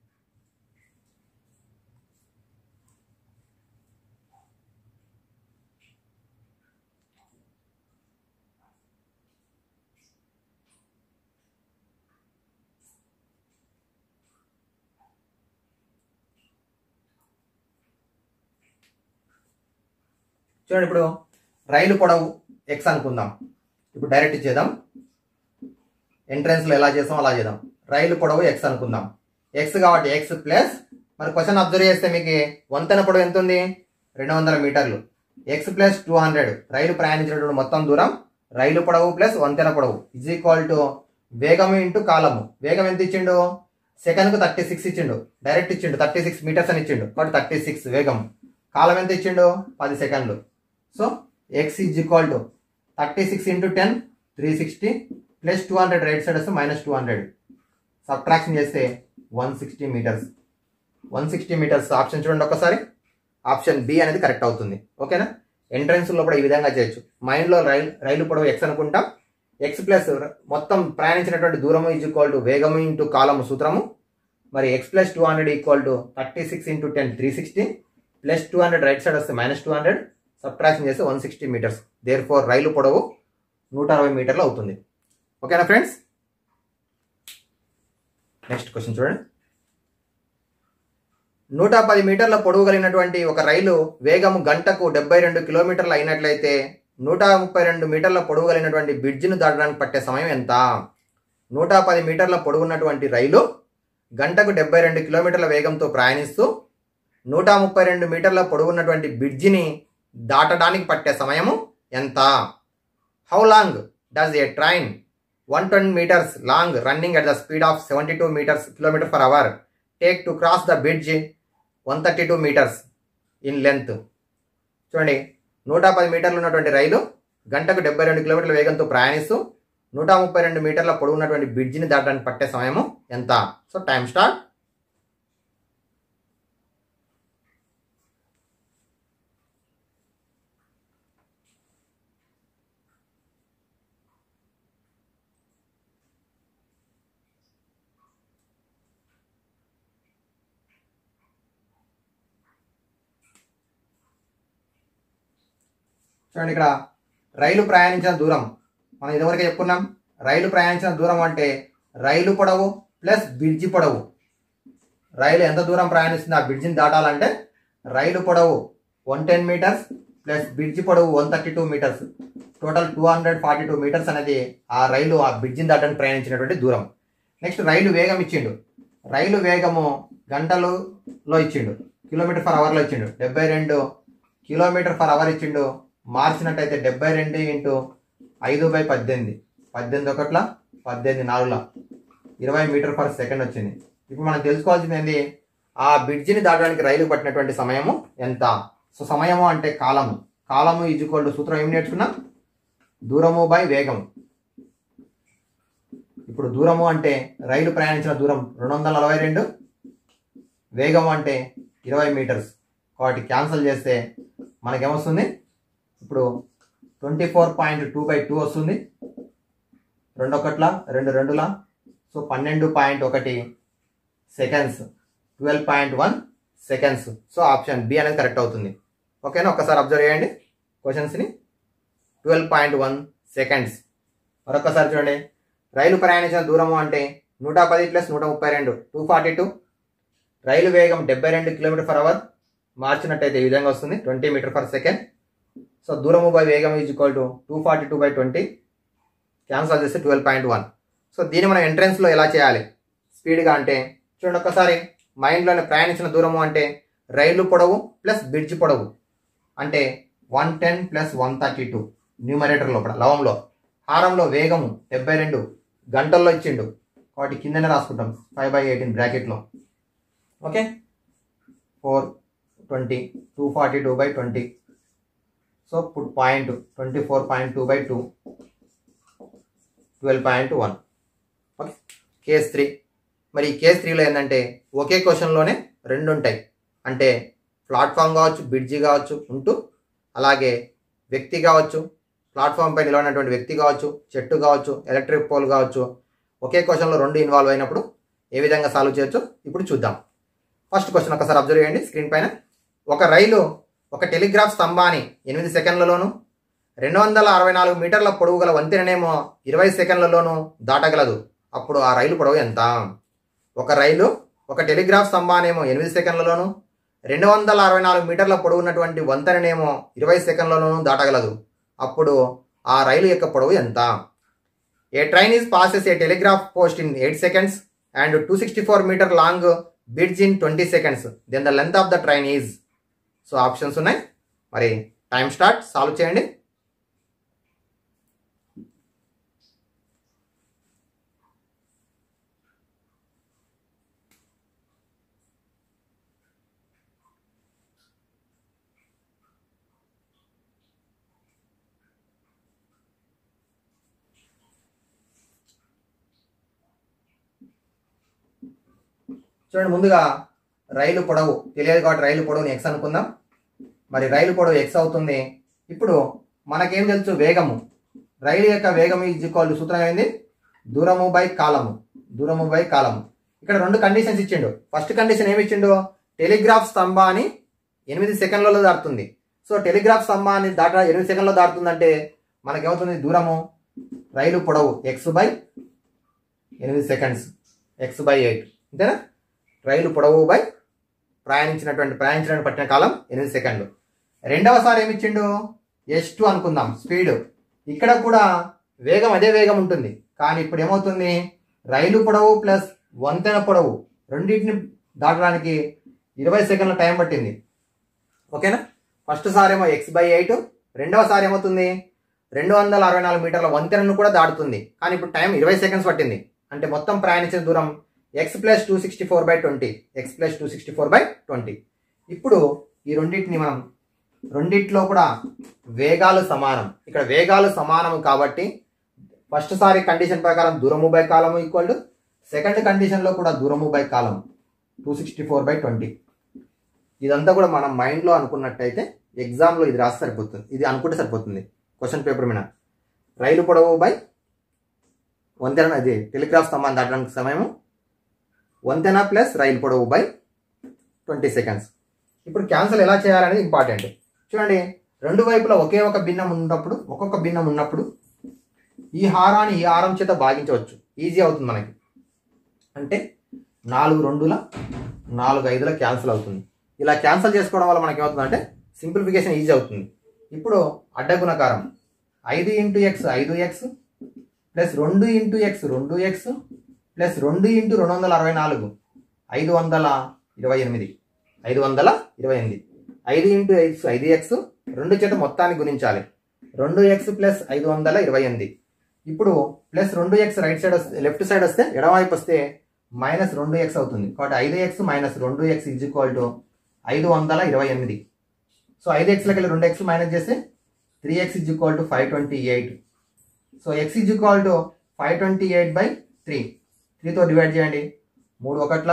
చూడండి ఇప్పుడు రైలు పొడవు ఎక్స్ అనుకుందాం ఇప్పుడు డైరెక్ట్ చేద్దాం ఎంట్రన్స్లో ఎలా చేస్తాం అలా చేద్దాం రైలు పొడవు ఎక్స్ అనుకుందాం ఎక్స్ కాబట్టి ఎక్స్ ప్లస్ మరి క్వశ్చన్ అబ్జర్వ్ చేస్తే మీకు వంతెన పొడవు ఎంత ఉంది రెండు వందల మీటర్లు ఎక్స్ ప్లస్ టూ హండ్రెడ్ రైలు ప్రయాణించినటువంటి మొత్తం దూరం రైలు పొడవు ప్లస్ వంతెన పొడవు ఇజ్ ఈక్వల్ టు వేగము ఇంటూ కాలము వేగం ఎంత ఇచ్చిండు సెకండ్కు థర్టీ సిక్స్ ఇచ్చిండు డైరెక్ట్ ఇచ్చిండు థర్టీ సిక్స్ మీటర్స్ అని ఇచ్చిండు కాబట్టి థర్టీ సిక్స్ వేగం కాలం ఎంత ఇచ్చిండు పది సెకండ్లు so x is equal to thirty six into ten three sixty plus two hundred right side వస్తే మైనస్ టూ హండ్రెడ్ సబ్ట్రాక్షన్ చేస్తే one sixty metres one sixty metres option చూడండి ఒకసారి ఆప్షన్ బి అనేది కరెక్ట్ అవుతుంది ఓకేనా ఎంట్రన్స్ లోపల ఈ విధంగా చేయొచ్చు మైండ్లో రైలు రైలు పొడవు ఎక్స్ అనుకుంటాం ఎక్స్ ప్లస్ మొత్తం ప్రయాణించినటువంటి దూరము ఈజ్ ఈక్వల్ టు వేగము ఇంటూ కాలము సూత్రము మరి x plus two hundred equal to thirty six into ten three sixty plus two hundred right side వస్తే మైనస్ టూ హండ్రెడ్ సబ్ట్రాక్షన్ చేస్తే one sixty metres therefore రైలు పొడవు నూట అరవై మీటర్లు అవుతుంది ఓకేనా ఫ్రెండ్స్ నెక్స్ట్ క్వశ్చన్ చూడండి నూట పది మీటర్ల పొడవు కలిగినటువంటి ఒక రైలు వేగము గంటకు డెబ్బై రెండు కిలోమీటర్లు అయినట్లయితే నూట ముప్పై రెండు మీటర్ల పొడవు కలిగినటువంటి బ్రిడ్జిను దాటడానికి పట్టే సమయం ఎంత నూట పది మీటర్ల పొడవున్నటువంటి రైలు గంటకు డెబ్బై రెండు కిలోమీటర్ల వేగంతో ప్రయాణిస్తూ నూట ముప్పై రెండు మీటర్ల పొడవున్నటువంటి బ్రిడ్జిని దాటడానికి పట్టే సమయము ఎంత how long does a train one twenty metres long running at the speed of seventy two metres kilometre per hour take to cross the bridge one thirty two metres in length చూడండి నూట పది మీటర్లు ఉన్నటువంటి రైలు గంటకు డెబ్బై రెండు కిలోమీటర్ల వేగంతో ప్రయాణిస్తూ నూట ముప్పై రెండు మీటర్ల పొడవు ఉన్నటువంటి బ్రిడ్జిని దాటడానికి పట్టే సమయము ఎంత సో టైం స్టార్ట్ చూడండి ఇక్కడ రైలు ప్రయాణించిన దూరం మనం ఇదివరకే చెప్పుకున్నాం రైలు ప్రయాణించిన దూరం అంటే రైలు పొడవు ప్లస్ బ్రిడ్జి పొడవు రైలు ఎంత దూరం ప్రయాణిస్తుంది ఆ బ్రిడ్జిని దాటాలంటే రైలు పొడవు one ten metres plus bridge పొడవు one thirty two metres total two hundred forty two metres అనేది ఆ రైలు ఆ బ్రిడ్జిని దాటడానికి ప్రయాణించినటువంటి దూరం నెక్స్ట్ రైలు వేగం ఇచ్చిండు రైలు వేగము గంటలలో ఇచ్చిండు కిలోమీటర్ ఫర్ అవర్లో ఇచ్చిండు డెబ్బై రెండు కిలోమీటర్ ఫర్ అవర్ ఇచ్చిండు మార్చినట్టయితే డెబ్బై రెండు ఇంటూ ఐదు బై పద్దెనిమిది పద్దెనిమిది ఒకట్ల పద్దెనిమిది నాలుగుల ఇరవై మీటర్ పర్ సెకండ్ వచ్చింది ఇప్పుడు మనం తెలుసుకోవాల్సింది ఏంటి ఆ బ్రిడ్జిని దాటడానికి రైలు పట్టినటువంటి సమయము ఎంత సో సమయము అంటే కాలము కాలము ఈజ్వల్ సూత్రం ఏం నేర్చుకున్నాం దూరము బై వేగం ఇప్పుడు దూరము అంటే రైలు ప్రయాణించిన దూరం రెండు వందల నలభై రెండు వేగం అంటే ఇరవై మీటర్స్ కాబట్టి క్యాన్సిల్ చేస్తే మనకేమొస్తుంది ఇప్పుడు twenty four point two by two వస్తుంది రెండు ఒకట్ల రెండు రెండులా సో పన్నెండు పాయింట్ ఒకటి seconds twelve point one seconds so option B అనేది కరెక్ట్ అవుతుంది ఓకేనా ఒక్కసారి అబ్జర్వ్ చేయండి క్వశ్చన్స్ని ట్వెల్వ్ పాయింట్ వన్ సెకండ్స్ మరొకసారి చూడండి రైలు ప్రయాణించిన దూరము అంటే నూట పది ప్లస్ నూట ముప్పై రెండు టూ ఫార్టీ టూ రైలు వేగం డెబ్బై రెండు కిలోమీటర్ ఫర్ అవర్ మార్చినట్టయితే ఈ విధంగా వస్తుంది twenty metre per second so దూరము బై వేగం is equal to two forty two by twenty cancel చేస్తే ట్వెల్వ్ పాయింట్ వన్ సో దీన్ని మనం ఎంట్రన్స్లో ఎలా చేయాలి స్పీడ్గా అంటే చూడండి ఒక్కసారి మైండ్లోనే ప్రయాణించిన దూరము అంటే రైలు పొడవు ప్లస్ బ్రిడ్జ్ పొడవు అంటే one ten plus one thirty two numerator లోపల లవంలో హారంలో వేగము డెబ్బై రెండు గంటల్లో ఇచ్చిండు కాబట్టి కిందనే రాసుకుంటాం ఫైవ్ బై ఎయిటీన్ బ్రాకెట్లో okay four twenty two forty two by twenty so ఇప్పుడు point twenty four point two by two twelve point one okay case three మరి ఈ కేస్ త్రీలో ఏంటంటే ఒకే క్వశ్చన్లోనే రెండు ఉంటాయి అంటే ప్లాట్ఫామ్ కావచ్చు బ్రిడ్జి కావచ్చు ఉంటూ అలాగే వ్యక్తి కావచ్చు ప్లాట్ఫామ్ పై నిలబడినటువంటి వ్యక్తి కావచ్చు చెట్టు కావచ్చు ఎలక్ట్రిక్ పోల్ కావచ్చు ఒకే క్వశ్చన్లో రెండు ఇన్వాల్వ్ అయినప్పుడు ఏ విధంగా సాల్వ్ చేయొచ్చు ఇప్పుడు చూద్దాం ఫస్ట్ క్వశ్చన్ ఒకసారి అబ్జర్వ్ చేయండి స్క్రీన్ పైన ఒక రైలు ఒక టెలిగ్రాఫ్ స్తంభాన్ని ఎనిమిది సెకండ్లలోను రెండు వందల అరవై నాలుగు మీటర్ల పొడవు గల వంతెననేమో ఇరవై సెకండ్లలోనూ దాటగలదు అప్పుడు ఆ రైలు పొడవు ఎంత ఒక రైలు ఒక టెలిగ్రాఫ్ స్తంభానేమో ఎనిమిది సెకండ్లలోను రెండు వందల అరవై నాలుగు మీటర్ల పొడవు ఉన్నటువంటి వంతెననేమో ఇరవై సెకండ్లలోనూ దాటగలదు అప్పుడు ఆ రైలు యొక్క పొడవు ఎంత a train is passes a telegraph post in eight seconds and two sixty four metre long bridge in twenty seconds then the length of the train is so options ఉన్నాయి మరి టైం స్టార్ట్ సాల్వ్ చేయండి చూడండి ముందుగా రైలు పొడవు తెలియదు కాబట్టి రైలు పొడవుని ఎక్స్ అనుకుందాం మరి రైలు పొడవు ఎక్స్ అవుతుంది ఇప్పుడు మనకేం తెలుసు వేగము రైలు యొక్క వేగం ఈజ్ ఈక్వల్ సూత్రం ఏంది దూరము బై కాలము దూరము బై కాలము ఇక్కడ రెండు కండిషన్స్ ఇచ్చిండు ఫస్ట్ కండిషన్ ఏమి ఇచ్చిండు టెలిగ్రాఫ్ స్తంభాన్ని ఎనిమిది సెకండ్లలో దాటుతుంది సో టెలిగ్రాఫ్ స్తంభాన్ని దాట ఎనిమిది సెకండ్లో దాటుతుందంటే మనకేమవుతుంది దూరము రైలు పొడవు ఎక్స్ బై ఎనిమిది సెకండ్స్ ఎక్స్ బై ఎయిట్ అంతేనా రైలు పొడవు బై ప్రయాణించినటువంటి ప్రయాణించినటువంటి పట్టిన కాలం ఎనిమిది సెకండ్లు రెండవసారి ఏమి ఇచ్చిండు ఎస్ టూ అనుకుందాం స్పీడ్ ఇక్కడ కూడా వేగం అదే వేగం ఉంటుంది కానీ ఇప్పుడు ఏమవుతుంది రైలు పొడవు ప్లస్ వంతెన పొడవు రెండింటిని దాటడానికి ఇరవై సెకండ్ల టైం పట్టింది ఓకేనా ఫస్ట్ సారి ఏమో ఎక్స్ బై ఎయిట్ రెండవసారి ఏమవుతుంది రెండు వందల అరవై నాలుగు మీటర్ల వంతెనను కూడా దాటుతుంది కానీ ఇప్పుడు టైం ఇరవై సెకండ్స్ పట్టింది అంటే మొత్తం ప్రయాణించిన దూరం x plus two sixty four by twenty x plus two sixty four by twenty ఇప్పుడు ఈ రెండింటిని మనం రెండిట్లో కూడా వేగాలు సమానం ఇక్కడ వేగాలు సమానం కాబట్టి ఫస్ట్ సారి కండిషన్ ప్రకారం దూరము బై కాలము ఈక్వల్ టు సెకండ్ కండిషన్లో కూడా దూరము బై కాలం two sixty four by twenty ఇదంతా కూడా మనం మైండ్లో అనుకున్నట్టయితే ఎగ్జామ్లో ఇది రాసి సరిపోతుంది ఇది అనుకుంటే సరిపోతుంది క్వశ్చన్ పేపర్ మీద రైలు పొడవు బై వంతెన అది టెలిగ్రాఫ్ స్తంభాన్ని దాటడానికి సమయము వంతెన ప్లస్ రైలు పొడవు బై ట్వంటీ సెకండ్స్ ఇప్పుడు క్యాన్సల్ ఎలా చేయాలనేది ఇంపార్టెంట్ చూడండి రెండు వైపులా ఒకే ఒక భిన్నం ఉన్నప్పుడు ఒక్కొక్క భిన్నం ఉన్నప్పుడు ఈ హారాన్ని ఈ హారం చేత భాగించవచ్చు ఈజీ అవుతుంది మనకి అంటే నాలుగు రెండుల నాలుగు ఐదుల క్యాన్సిల్ అవుతుంది ఇలా క్యాన్సిల్ చేసుకోవడం వల్ల మనకి ఏమవుతుందంటే సింప్లిఫికేషన్ ఈజీ అవుతుంది ఇప్పుడు అడ్డగుణకారం ఐదు ఇంటూ ఎక్స్ ఐదు ఎక్స్ ప్లస్ రెండు ఇంటూ ఎక్స్ రెండు ఎక్స్ ప్లస్ రెండు ఇంటూ రెండు వందల అరవై నాలుగు ఐదు వందల ఇరవై ఎనిమిది ఐదు వందల ఇరవై ఎనిమిది ఐదు ఇంటూ ఎక్స్ ఐదు ఎక్స్ రెండు చేత మొత్తాన్ని గుణించాలి రెండు ఎక్స్ ప్లస్ ఐదు వందల ఇరవై ఎనిమిది ఇప్పుడు ప్లస్ రెండు ఎక్స్ రైట్ సైడ్ వస్తే లెఫ్ట్ సైడ్ వస్తే ఎడమవైపు వస్తే మైనస్ రెండు ఎక్స్ అవుతుంది కాబట్టి ఐదు ఎక్స్ మైనస్ రెండు ఎక్స్ ఈజ్ ఈక్వల్ టు ఐదు వందల ఇరవై ఎనిమిది సో ఐదు ఎక్స్లకి వెళ్ళి రెండు ఎక్స్ మైనస్ చేస్తే three x is equal to five twenty eight so x is equal to five twenty eight by three త్రీతో డివైడ్ చేయండి మూడు ఒకట్ల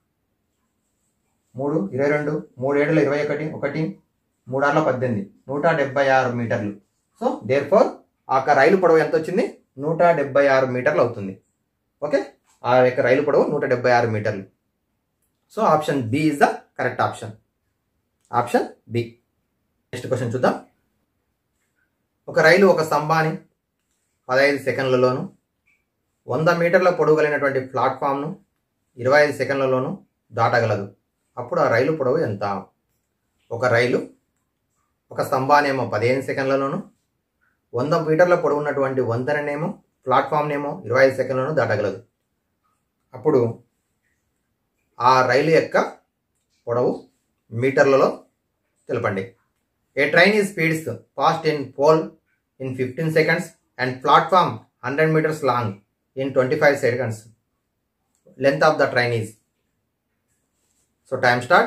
మూడు ఇరవై రెండు మూడు ఏడుల ఇరవై ఒకటి ఒకటి మూడు ఆరుల పద్దెనిమిది నూట డెబ్బై ఆరు మీటర్లు సో దేర్ ఫోర్ ఆ యొక్క రైలు పొడవు ఎంత వచ్చింది నూట డెబ్బై ఆరు మీటర్లు అవుతుంది ఓకే ఆ యొక్క రైలు పొడవు నూట డెబ్బై ఆరు మీటర్లు so option B is the correct option option B next question చూద్దాం ఒక రైలు ఒక స్తంభాన్ని పదహైదు సెకండ్లలోను వంద మీటర్ల పొడవు కలిగినటువంటి ప్లాట్ఫామ్ను ఇరవై ఐదు సెకండ్లలోను దాటగలదు అప్పుడు ఆ రైలు పొడవు ఎంత ఒక రైలు ఒక స్తంభానేమో పదిహేను సెకండ్లలోను వంద మీటర్ల పొడవు ఉన్నటువంటి వంతెననేమో ప్లాట్ఫామ్నేమో ఇరవై ఐదు సెకండ్లను దాటగలదు అప్పుడు ఆ రైలు యొక్క పొడవు మీటర్లలో తెలపండి ఏ ట్రైన్ ఈ speeds past in pole in fifteen seconds and platform hundred metres long in twenty five seconds length of the train is so time start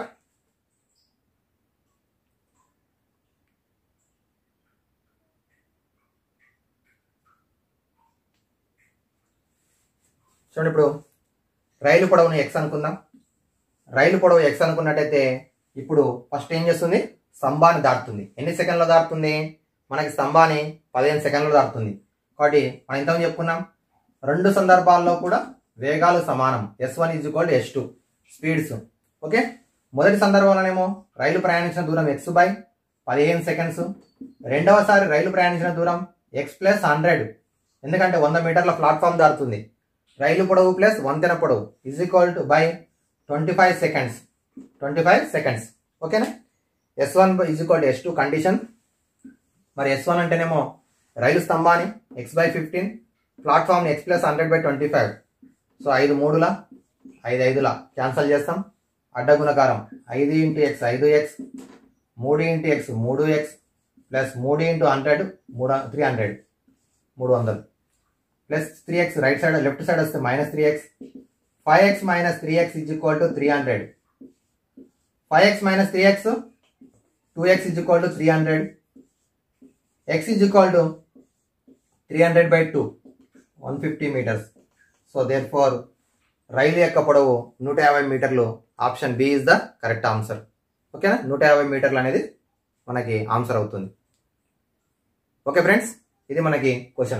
చూడండి ఇప్పుడు రైలు పొడవును ఎక్స్ అనుకుందాం రైలు పొడవు ఎక్స్ అనుకున్నట్టయితే ఇప్పుడు ఫస్ట్ ఏం చేస్తుంది స్తంభాన్ని దాటుతుంది ఎన్ని సెకండ్లో దాటుతుంది మనకి స్తంభాన్ని పదిహేను సెకండ్లో దాటుతుంది కాబట్టి మనం ఇంతకుముందు చెప్పుకున్నాం రెండు సందర్భాల్లో కూడా వేగాలు సమానం S one is equal S two speeds okay మొదటి సందర్భంలోనేమో రైలు ప్రయాణించిన దూరం ఎక్స్ బై పదిహేను సెకండ్స్ రెండవసారి రైలు ప్రయాణించిన దూరం ఎక్స్ ప్లస్ హండ్రెడ్ ఎందుకంటే వంద మీటర్ల ప్లాట్ఫామ్ దాటుతుంది రైలు పొడవు ప్లస్ వంతెన పొడవు is equal to by twenty five seconds twenty five seconds ఓకేనా S one is equal to S two condition మరి ఎస్ వన్ అంటేనేమో రైలు స్తంభాన్ని ఎక్స్ బై ఫిఫ్టీన్ ప్లాట్ఫామ్ని x plus hundred by twenty five so ఐదు మూడులా ఐదు ఐదులా క్యాన్సల్ చేస్తాం అడ్డగుణకారం ఐదు ఇంటూ ఎక్స్ ఐదు ఎక్స్ మూడు ఇంటూ ఎక్స్ మూడు ఎక్స్ ప్లస్ మూడు ఇంటూ హండ్రెడ్ మూడు త్రీ హండ్రెడ్ మూడు వందలు plus three x right side left side వస్తే minus three x five x minus three x is equal to three hundred five x minus three x two x is equal to three hundred x is equal to three hundred by two one fifty metres so therefore రైలు యొక్క పొడవు నూట యాభై మీటర్లు option B is the correct answer ఓకేనా నూట యాభై మీటర్లు అనేది మనకి ఆన్సర్ అవుతుంది ఓకే ఫ్రెండ్స్ ఇది మనకి క్వశ్చన్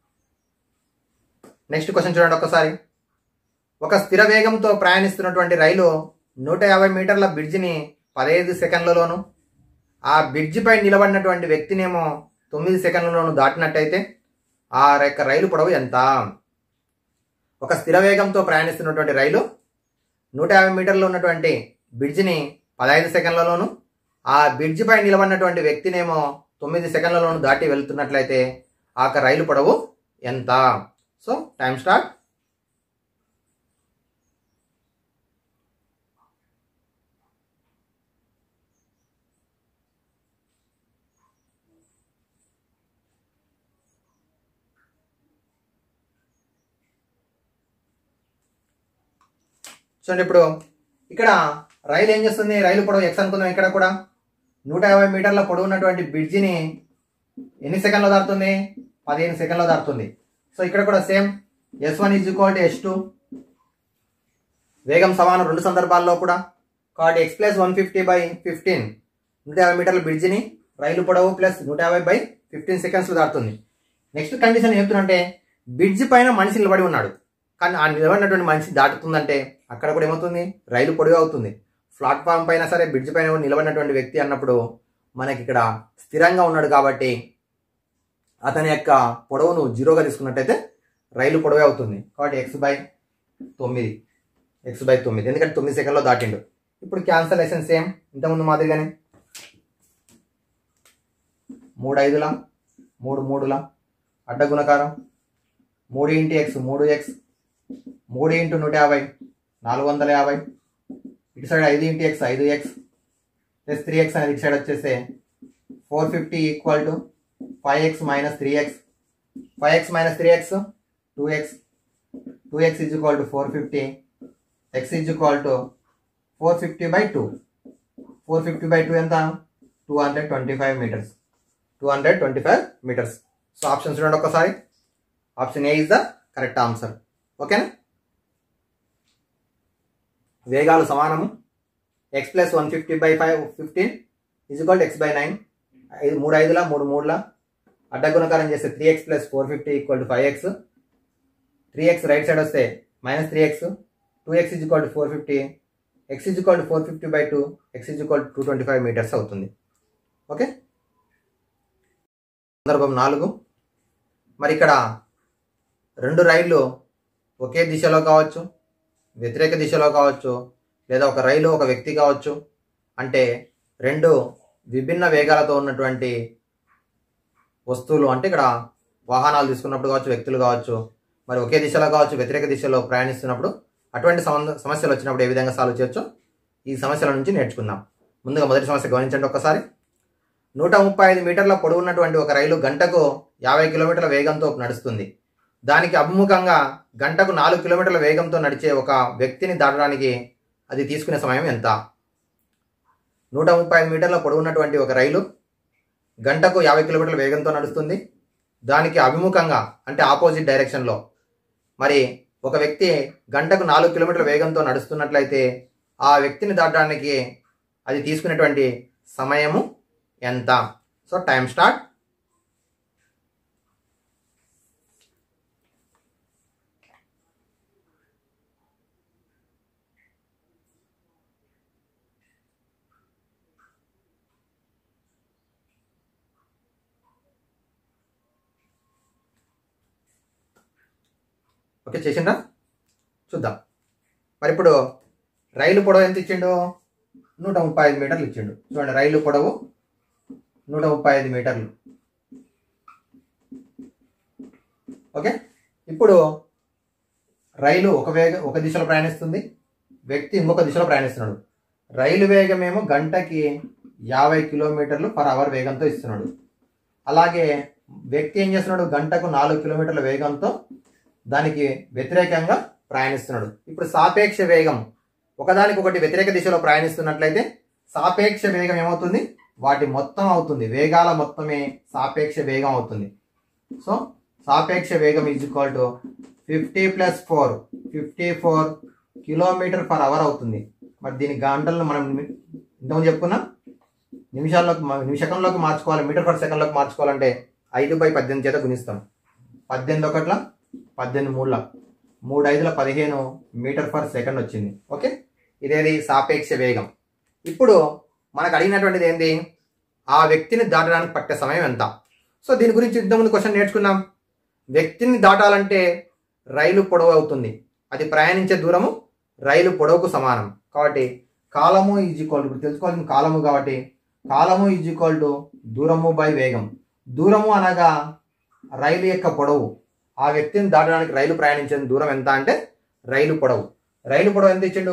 నెక్స్ట్ క్వశ్చన్ చూడండి ఒకసారి ఒక స్థిర వేగంతో ప్రయాణిస్తున్నటువంటి రైలు నూట యాభై మీటర్ల బ్రిడ్జిని పదహైదు సెకండ్లలోను ఆ బ్రిడ్జిపై నిలబడినటువంటి వ్యక్తినేమో తొమ్మిది సెకండ్లలోను దాటినట్టయితే ఆ యొక్క రైలు పొడవు ఎంత ఒక స్థిర వేగంతో ప్రయాణిస్తున్నటువంటి రైలు నూట యాభై మీటర్లు ఉన్నటువంటి బ్రిడ్జిని పదహైదు సెకండ్లలోను ఆ బ్రిడ్జిపై నిలబడినటువంటి వ్యక్తినేమో తొమ్మిది సెకండ్లలోను దాటి వెళ్తున్నట్లయితే ఆ యొక్క రైలు పొడవు ఎంత సో టైం స్టార్ట్ చూడండి ఇప్పుడు ఇక్కడ రైలు ఏం చేస్తుంది రైలు పొడవు ఎక్స్ అనుకుందాం ఇక్కడ కూడా నూట యాభై మీటర్ల పొడవు ఉన్నటువంటి బ్రిడ్జిని ఎన్ని సెకండ్లో దాటుతుంది పదిహేను సెకండ్లో దాటుతుంది సో ఇక్కడ కూడా same S one is equal to S two వేగం సమానం రెండు సందర్భాల్లో కూడా కాబట్టి x plus one fifty by fifteen నూట యాభై మీటర్ల బ్రిడ్జిని రైలు పొడవు ప్లస్ నూట యాభై బై ఫిఫ్టీన్ సెకండ్స్లో దాటుతుంది నెక్స్ట్ కండిషన్ ఏమిటంటే బ్రిడ్జ్ పైన మనిషి నిలబడి ఉన్నాడు కానీ ఆ నిలబడినటువంటి మనిషి దాటుతుందంటే అక్కడ కూడా ఏమవుతుంది రైలు పొడవు అవుతుంది ప్లాట్ఫామ్ పైన సరే బ్రిడ్జ్ పైన నిలబడినటువంటి వ్యక్తి అన్నప్పుడు మనకి ఇక్కడ స్థిరంగా ఉన్నాడు కాబట్టి అతని యొక్క పొడవును జీరోగా తీసుకున్నట్టయితే రైలు పొడవే అవుతుంది కాబట్టి ఎక్స్ బై తొమ్మిది ఎక్స్ బై తొమ్మిది ఎందుకంటే తొమ్మిది సెకండ్లో దాటిండు ఇప్పుడు క్యాన్సలేషన్ సేమ్ ఇంతకుముందు మాదిరిగానే మూడు ఐదుల మూడు మూడుల అడ్డ గుణకారం మూడు ఇంటూ ఎక్స్ మూడు ఎక్స్ మూడు ఇంటూ నూట యాభై నాలుగు వందల యాభై ఇటు సైడ్ ఐదు ఇంటూ ఎక్స్ ఐదు ఎక్స్ ప్లస్ త్రీ ఎక్స్ అనేది ఇటు సైడ్ వచ్చేస్తే four fifty equal to five x minus three x five x minus three x two x two x is equal to four fifty x is equal to four fifty by two four fifty by two ఎంత two hundred twenty five metres two hundred twenty five meters so option చూడండి ఒక్కసారి option A is the correct answer ఓకేనా వేగాలు సమానము x plus one fifty by five fifteen is equal x by nine ఐదు మూడు ఐదుల మూడు మూడుల అడ్డ గుణకారం చేస్తే three x plus four fifty equal to five x three x right side వస్తే minus three x two x is equal to four fifty x is equal to four fifty by two x is equal to two twenty five meters అవుతుంది ఓకే సందర్భం నాలుగు మరి ఇక్కడ రెండు రైళ్ళు ఒకే దిశలో కావచ్చు వ్యతిరేక దిశలో కావచ్చు లేదా ఒక రైలు ఒక వ్యక్తి కావచ్చు అంటే రెండు విభిన్న వేగాలతో ఉన్నటువంటి వస్తువులు అంటే ఇక్కడ వాహనాలు తీసుకున్నప్పుడు కావచ్చు వ్యక్తులు కావచ్చు మరి ఒకే దిశలో కావచ్చు వ్యతిరేక దిశలో ప్రయాణిస్తున్నప్పుడు అటువంటి సంబంధ సమస్యలు వచ్చినప్పుడు ఏ విధంగా సాల్వ్ చేయొచ్చో ఈ సమస్యల నుంచి నేర్చుకుందాం ముందుగా మొదటి సమస్య గమనించండి ఒక్కసారి నూట ముప్పై ఐదు మీటర్ల పొడవున్నటువంటి ఒక రైలు గంటకు యాభై కిలోమీటర్ల వేగంతో నడుస్తుంది దానికి అభిముఖంగా గంటకు నాలుగు కిలోమీటర్ల వేగంతో నడిచే ఒక వ్యక్తిని దాటడానికి అది తీసుకునే సమయం ఎంత నూట ముప్పై ఐదు మీటర్ల పొడవున్నటువంటి ఒక రైలు గంటకు యాభై కిలోమీటర్ల వేగంతో నడుస్తుంది దానికి అభిముఖంగా అంటే ఆపోజిట్ డైరెక్షన్లో మరి ఒక వ్యక్తి గంటకు నాలుగు కిలోమీటర్ల వేగంతో నడుస్తున్నట్లయితే ఆ వ్యక్తిని దాటడానికి అది తీసుకునేటువంటి సమయము ఎంత సో టైం స్టార్ట్ ఓకే చేసిండ్రా చూద్దాం మరి ఇప్పుడు రైలు పొడవు ఎంత ఇచ్చిండు నూట ముప్పై ఐదు మీటర్లు ఇచ్చిండు చూడండి రైలు పొడవు నూట ముప్పై ఐదు మీటర్లు ఓకే ఇప్పుడు రైలు ఒక వేగ ఒక దిశలో ప్రయాణిస్తుంది వ్యక్తి ఇంకొక దిశలో ప్రయాణిస్తున్నాడు రైలు వేగం ఏమో గంటకి యాభై కిలోమీటర్లు పర్ అవర్ వేగంతో ఇస్తున్నాడు అలాగే వ్యక్తి ఏం చేస్తున్నాడు గంటకు నాలుగు కిలోమీటర్ల వేగంతో దానికి వ్యతిరేకంగా ప్రయాణిస్తున్నాడు ఇప్పుడు సాపేక్ష వేగం ఒకదానికి ఒకటి వ్యతిరేక దిశలో ప్రయాణిస్తున్నట్లయితే సాపేక్ష వేగం ఏమవుతుంది వాటి మొత్తం అవుతుంది వేగాల మొత్తమే సాపేక్ష వేగం అవుతుంది సో సాపేక్ష వేగం is equal to fifty plus four fifty four kilometer per hour అవుతుంది మరి దీని గంటలను మనం నిమి- ఇంతకుముందు చెప్పుకున్నాం నిమిషాల్లోకి మా- నిమిషకంలోకి మార్చుకోవాలి మీటర్ పర్ సెకండ్లోకి మార్చుకోవాలంటే ఐదు బై పద్దెనిమిది చేత గుణిస్తాం పద్దెనిమిది ఒకట్ల పద్దెనిమిది మూడుల మూడు ఐదుల పదిహేను మీటర్ పర్ సెకండ్ వచ్చింది ఓకే ఇదేది సాపేక్ష వేగం ఇప్పుడు మనకు అడిగినటువంటిది ఏంది ఆ వ్యక్తిని దాటడానికి పట్టే సమయం ఎంత సో దీని గురించి ఇంతకుముందు క్వశ్చన్ నేర్చుకున్నాం వ్యక్తిని దాటాలంటే రైలు పొడవు అవుతుంది అది ప్రయాణించే దూరము రైలు పొడవుకు సమానం కాబట్టి కాలము ఈజ్ ఈక్వల్ ఇప్పుడు తెలుసుకోవాల్సిన కాలము కాబట్టి కాలము ఈజ్ ఈక్వల్ టు దూరము బై వేగం దూరము అనగా రైలు యొక్క పొడవు ఆ వ్యక్తిని దాటడానికి రైలు ప్రయాణించే దూరం ఎంత అంటే రైలు పొడవు రైలు పొడవు ఎంత ఇచ్చిండు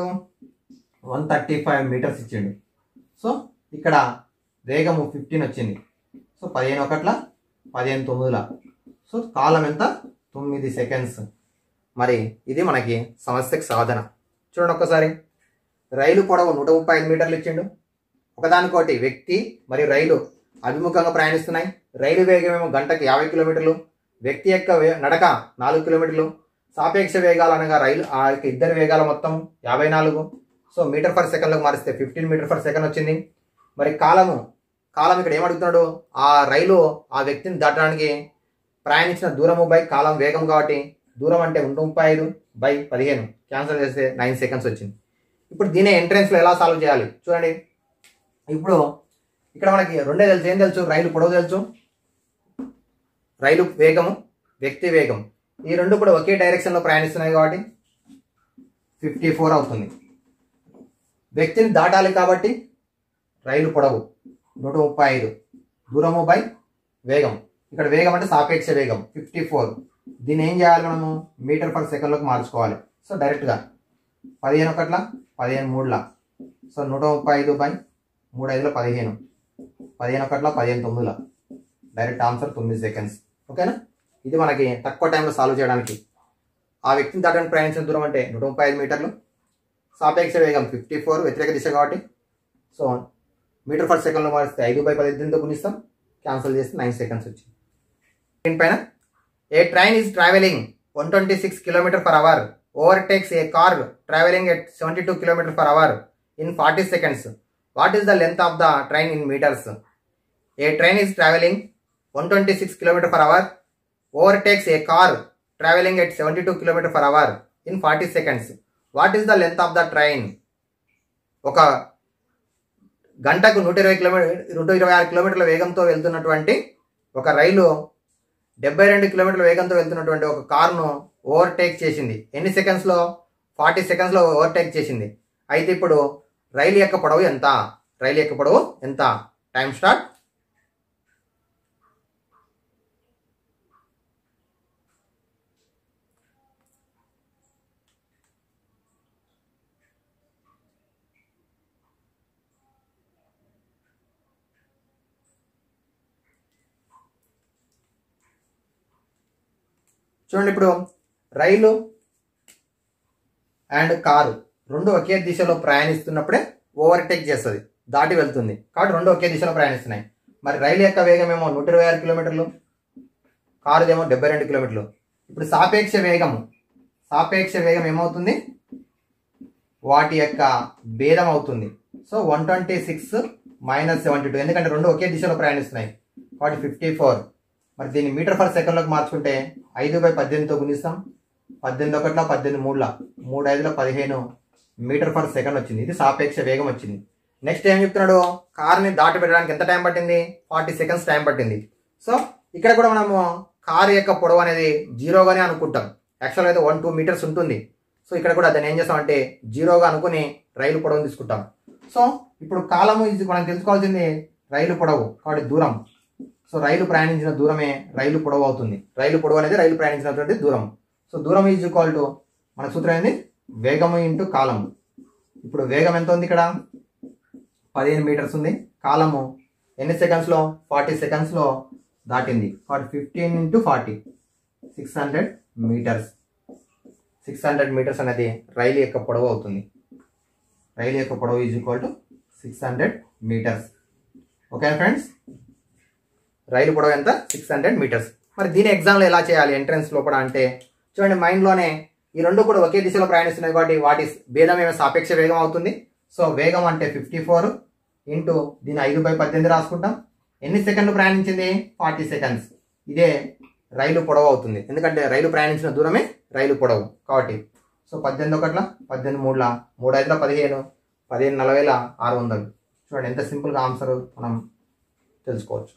వన్ థర్టీ ఫైవ్ మీటర్స్ ఇచ్చిండు సో ఇక్కడ వేగము ఫిఫ్టీన్ వచ్చింది సో పదిహేను ఒకట్ల పదిహేను తొమ్మిదిల సో కాలం ఎంత తొమ్మిది సెకండ్స్ మరి ఇది మనకి సమస్యకి సాధన చూడండి ఒక్కసారి రైలు పొడవు నూట ముప్పై ఐదు మీటర్లు ఇచ్చిండు ఒకదానికోటి వ్యక్తి మరియు రైలు అభిముఖంగా ప్రయాణిస్తున్నాయి రైలు వేగం ఏమో గంటకి యాభై కిలోమీటర్లు వ్యక్తి యొక్క వే- నడక నాలుగు కిలోమీటర్లు సాపేక్ష వేగాలు అనగా రైలు ఆ యొక్క ఇద్దరి వేగాల మొత్తం యాభై నాలుగు సో మీటర్ పర్ సెకండ్లకు మారిస్తే ఫిఫ్టీన్ మీటర్ పర్ సెకండ్ వచ్చింది మరి కాలము కాలం ఇక్కడ ఏమడుగుతున్నాడు ఆ రైలు ఆ వ్యక్తిని దాటడానికి ప్రయాణించిన దూరము బై కాలం వేగం కాబట్టి దూరం అంటే నూట ముప్పై ఐదు బై పదిహేను క్యాన్సిల్ చేస్తే నైన్ సెకండ్స్ వచ్చింది ఇప్పుడు దీనే ఎంట్రెన్స్లో ఎలా సాల్వ్ చేయాలి చూడండి ఇప్పుడు ఇక్కడ మనకి రెండే తెలుసు ఏం తెలుసు రైలు పొడవు తెలుసు రైలు వేగము వ్యక్తి వేగం ఈ రెండు కూడా ఒకే డైరెక్షన్లో ప్రయాణిస్తున్నాయి కాబట్టి ఫిఫ్టీ ఫోర్ అవుతుంది వ్యక్తిని దాటాలి కాబట్టి రైలు పొడవు నూట ముప్పై ఐదు దూరము బై వేగం ఇక్కడ వేగం అంటే సాపేక్ష వేగం ఫిఫ్టీ ఫోర్ దీన్ని ఏం చేయాలి మనము మీటర్ పర్ సెకండ్లోకి మార్చుకోవాలి సో డైరెక్ట్గా పదిహేను ఒకట్ల పదిహేను మూడుల సో నూట ముప్పై ఐదు బై మూడు ఐదుల పదిహేను పదిహేను ఒకట్ల పదిహేను తొమ్మిదిల డైరెక్ట్ ఆన్సర్ తొమ్మిది సెకండ్స్ ఓకేనా ఇది మనకి తక్కువ టైంలో సాల్వ్ చేయడానికి ఆ వ్యక్తిని దాటడానికి ప్రయాణించిన దూరం అంటే నూట ముప్పై ఐదు మీటర్లు సాపేక్ష వేగం ఫిఫ్టీ ఫోర్ వ్యతిరేక దిశ కాబట్టి సో మీటర్ పర్ సెకండ్లో మారిస్తే ఐదు బై పద్దెనిమిదితో గుణిస్తాం క్యాన్సిల్ చేస్తే నైన్ సెకండ్స్ వచ్చింది దీనిపైన a train is travelling one twenty six kilometer per hour overtakes a car travelling at seventy two kilometer per hour in forty seconds what is the length of the train in meters a train is travelling one twenty six kilometer per hour overtakes a car travelling at seventy two kilometer per hour in forty seconds what is the length of the train ఒక గంటకు నూట ఇరవై కిలోమీటర్ నూట ఇరవై ఆరు కిలోమీటర్ల వేగంతో వెళ్తున్నటువంటి ఒక రైలు డెబ్బై రెండు కిలోమీటర్ల వేగంతో వెళ్తున్నటువంటి ఒక కార్ను ఓవర్టేక్ చేసింది ఎన్ని సెకండ్స్లో ఫార్టీ సెకండ్స్లో ఓవర్టేక్ చేసింది అయితే ఇప్పుడు రైలు యొక్క పొడవు ఎంత రైలు యొక్క పొడవు ఎంత టైం స్టార్ట్ చూడండి ఇప్పుడు రైలు అండ్ కారు రెండు ఒకే దిశలో ప్రయాణిస్తున్నప్పుడే ఓవర్టేక్ చేస్తుంది దాటి వెళ్తుంది కాబట్టి రెండు ఒకే దిశలో ప్రయాణిస్తున్నాయి మరి రైలు యొక్క వేగం ఏమో నూట ఇరవై ఆరు కిలోమీటర్లు కారుదేమో డెబ్బై రెండు కిలోమీటర్లు ఇప్పుడు సాపేక్ష వేగము సాపేక్ష వేగం ఏమవుతుంది వాటి యొక్క భేదం అవుతుంది so one twenty six minus seventy two ఎందుకంటే రెండు ఒకే దిశలో ప్రయాణిస్తున్నాయి కాబట్టి ఫిఫ్టీ ఫోర్ మరి దీన్ని మీటర్ పర్ సెకండ్లోకి మార్చుకుంటే ఐదు బై పద్దెనిమిదితో గుణిస్తాం పద్దెనిమిది ఒకటిలో పద్దెనిమిది మూడుల మూడు ఐదులో పదిహేను మీటర్ పర్ సెకండ్ వచ్చింది ఇది సాపేక్ష వేగం వచ్చింది నెక్స్ట్ ఏం చెప్తున్నాడు కార్ని దాటి పెట్టడానికి ఎంత టైం పట్టింది ఫార్టీ సెకండ్స్ టైం పట్టింది సో ఇక్కడ కూడా మనము కార్ యొక్క పొడవు అనేది జీరోగానే అనుకుంటాం యాక్చువల్గా అయితే వన్ టూ మీటర్స్ ఉంటుంది సో ఇక్కడ కూడా దాన్ని ఏం చేస్తామంటే జీరోగా అనుకుని రైలు పొడవుని తీసుకుంటాం సో ఇప్పుడు కాలము ఇది మనం తెలుసుకోవాల్సింది రైలు పొడవు కాబట్టి దూరం సో రైలు ప్రయాణించిన దూరమే రైలు పొడవు అవుతుంది రైలు పొడవు అనేది రైలు ప్రయాణించినటువంటి దూరం సో దూరం ఈజ్ ఈక్వల్ టు మన సూత్రం ఏంది వేగము ఇంటూ కాలము ఇప్పుడు వేగం ఎంత ఉంది ఇక్కడ పదిహేను మీటర్స్ ఉంది కాలము ఎన్ని సెకండ్స్లో ఫార్టీ సెకండ్స్లో దాటింది కాబట్టి fifteen into forty six hundred meters six hundred meters అనేది రైలు యొక్క పొడవు అవుతుంది రైలు యొక్క పొడవు is equal to six hundred meters okay friends రైలు పొడవు ఎంత సిక్స్ హండ్రెడ్ మీటర్స్ మరి దీని ఎగ్జామ్లో ఎలా చేయాలి ఎంట్రన్స్ లోపల అంటే చూడండి మైండ్లోనే ఈ రెండు కూడా ఒకే దిశలో ప్రయాణిస్తున్నాయి కాబట్టి వాటి భేదం ఏమో సాపేక్ష వేగం అవుతుంది సో వేగం అంటే ఫిఫ్టీ ఫోర్ ఇంటూ దీని ఐదు బై పద్దెనిమిది రాసుకుంటాం ఎన్ని సెకండ్లు ప్రయాణించింది ఫార్టీ సెకండ్స్ ఇదే రైలు పొడవు అవుతుంది ఎందుకంటే రైలు ప్రయాణించిన దూరమే రైలు పొడవు కాబట్టి సో పద్దెనిమిది ఒకట్ల పద్దెనిమిది మూడుల మూడు ఐదుల పదిహేను పదిహేను నలభైల ఆరు వందలు చూడండి ఎంత సింపుల్గా ఆన్సర్ మనం తెలుసుకోవచ్చు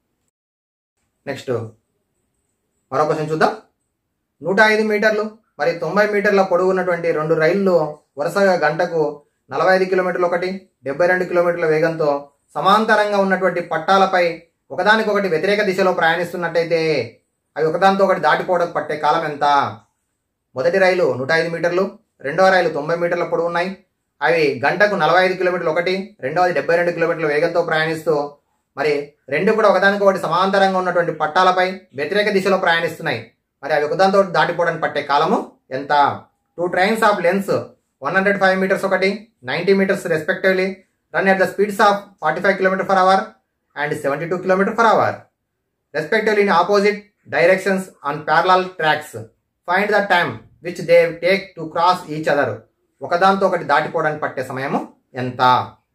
నెక్స్ట్ మరో క్వశ్చన్ చూద్దాం నూట ఐదు మీటర్లు మరి తొంభై మీటర్ల పొడవు ఉన్నటువంటి రెండు రైళ్లు వరుసగా గంటకు నలభై ఐదు కిలోమీటర్లు ఒకటి డెబ్బై రెండు కిలోమీటర్ల వేగంతో సమాంతరంగా ఉన్నటువంటి పట్టాలపై ఒకదానికొకటి వ్యతిరేక దిశలో ప్రయాణిస్తున్నట్టయితే అవి ఒకదానితో ఒకటి దాటిపోవడం పట్టే కాలం ఎంత మొదటి రైలు నూట ఐదు మీటర్లు రెండవ రైలు తొంభై మీటర్ల పొడవు ఉన్నాయి అవి గంటకు నలభై ఐదు కిలోమీటర్లు ఒకటి రెండవది డెబ్బై రెండు కిలోమీటర్ల వేగంతో ప్రయాణిస్తూ మరి రెండు కూడా ఒకదానికొకటి సమాంతరంగా ఉన్నటువంటి పట్టాలపై వ్యతిరేక దిశలో ప్రయాణిస్తున్నాయి మరి అవి ఒకదానితో దాటిపోవడానికి పట్టే కాలము ఎంత two trains of lengths one hundred five meters ఒకటి ninety meters respectively run at the speeds of forty five kilometer per hour and seventy two kilometre per hour respectively in opposite directions on parallel tracks find the time which they take to cross each other ఒకదాంతో ఒకటి దాటిపోవడానికి పట్టే సమయము ఎంత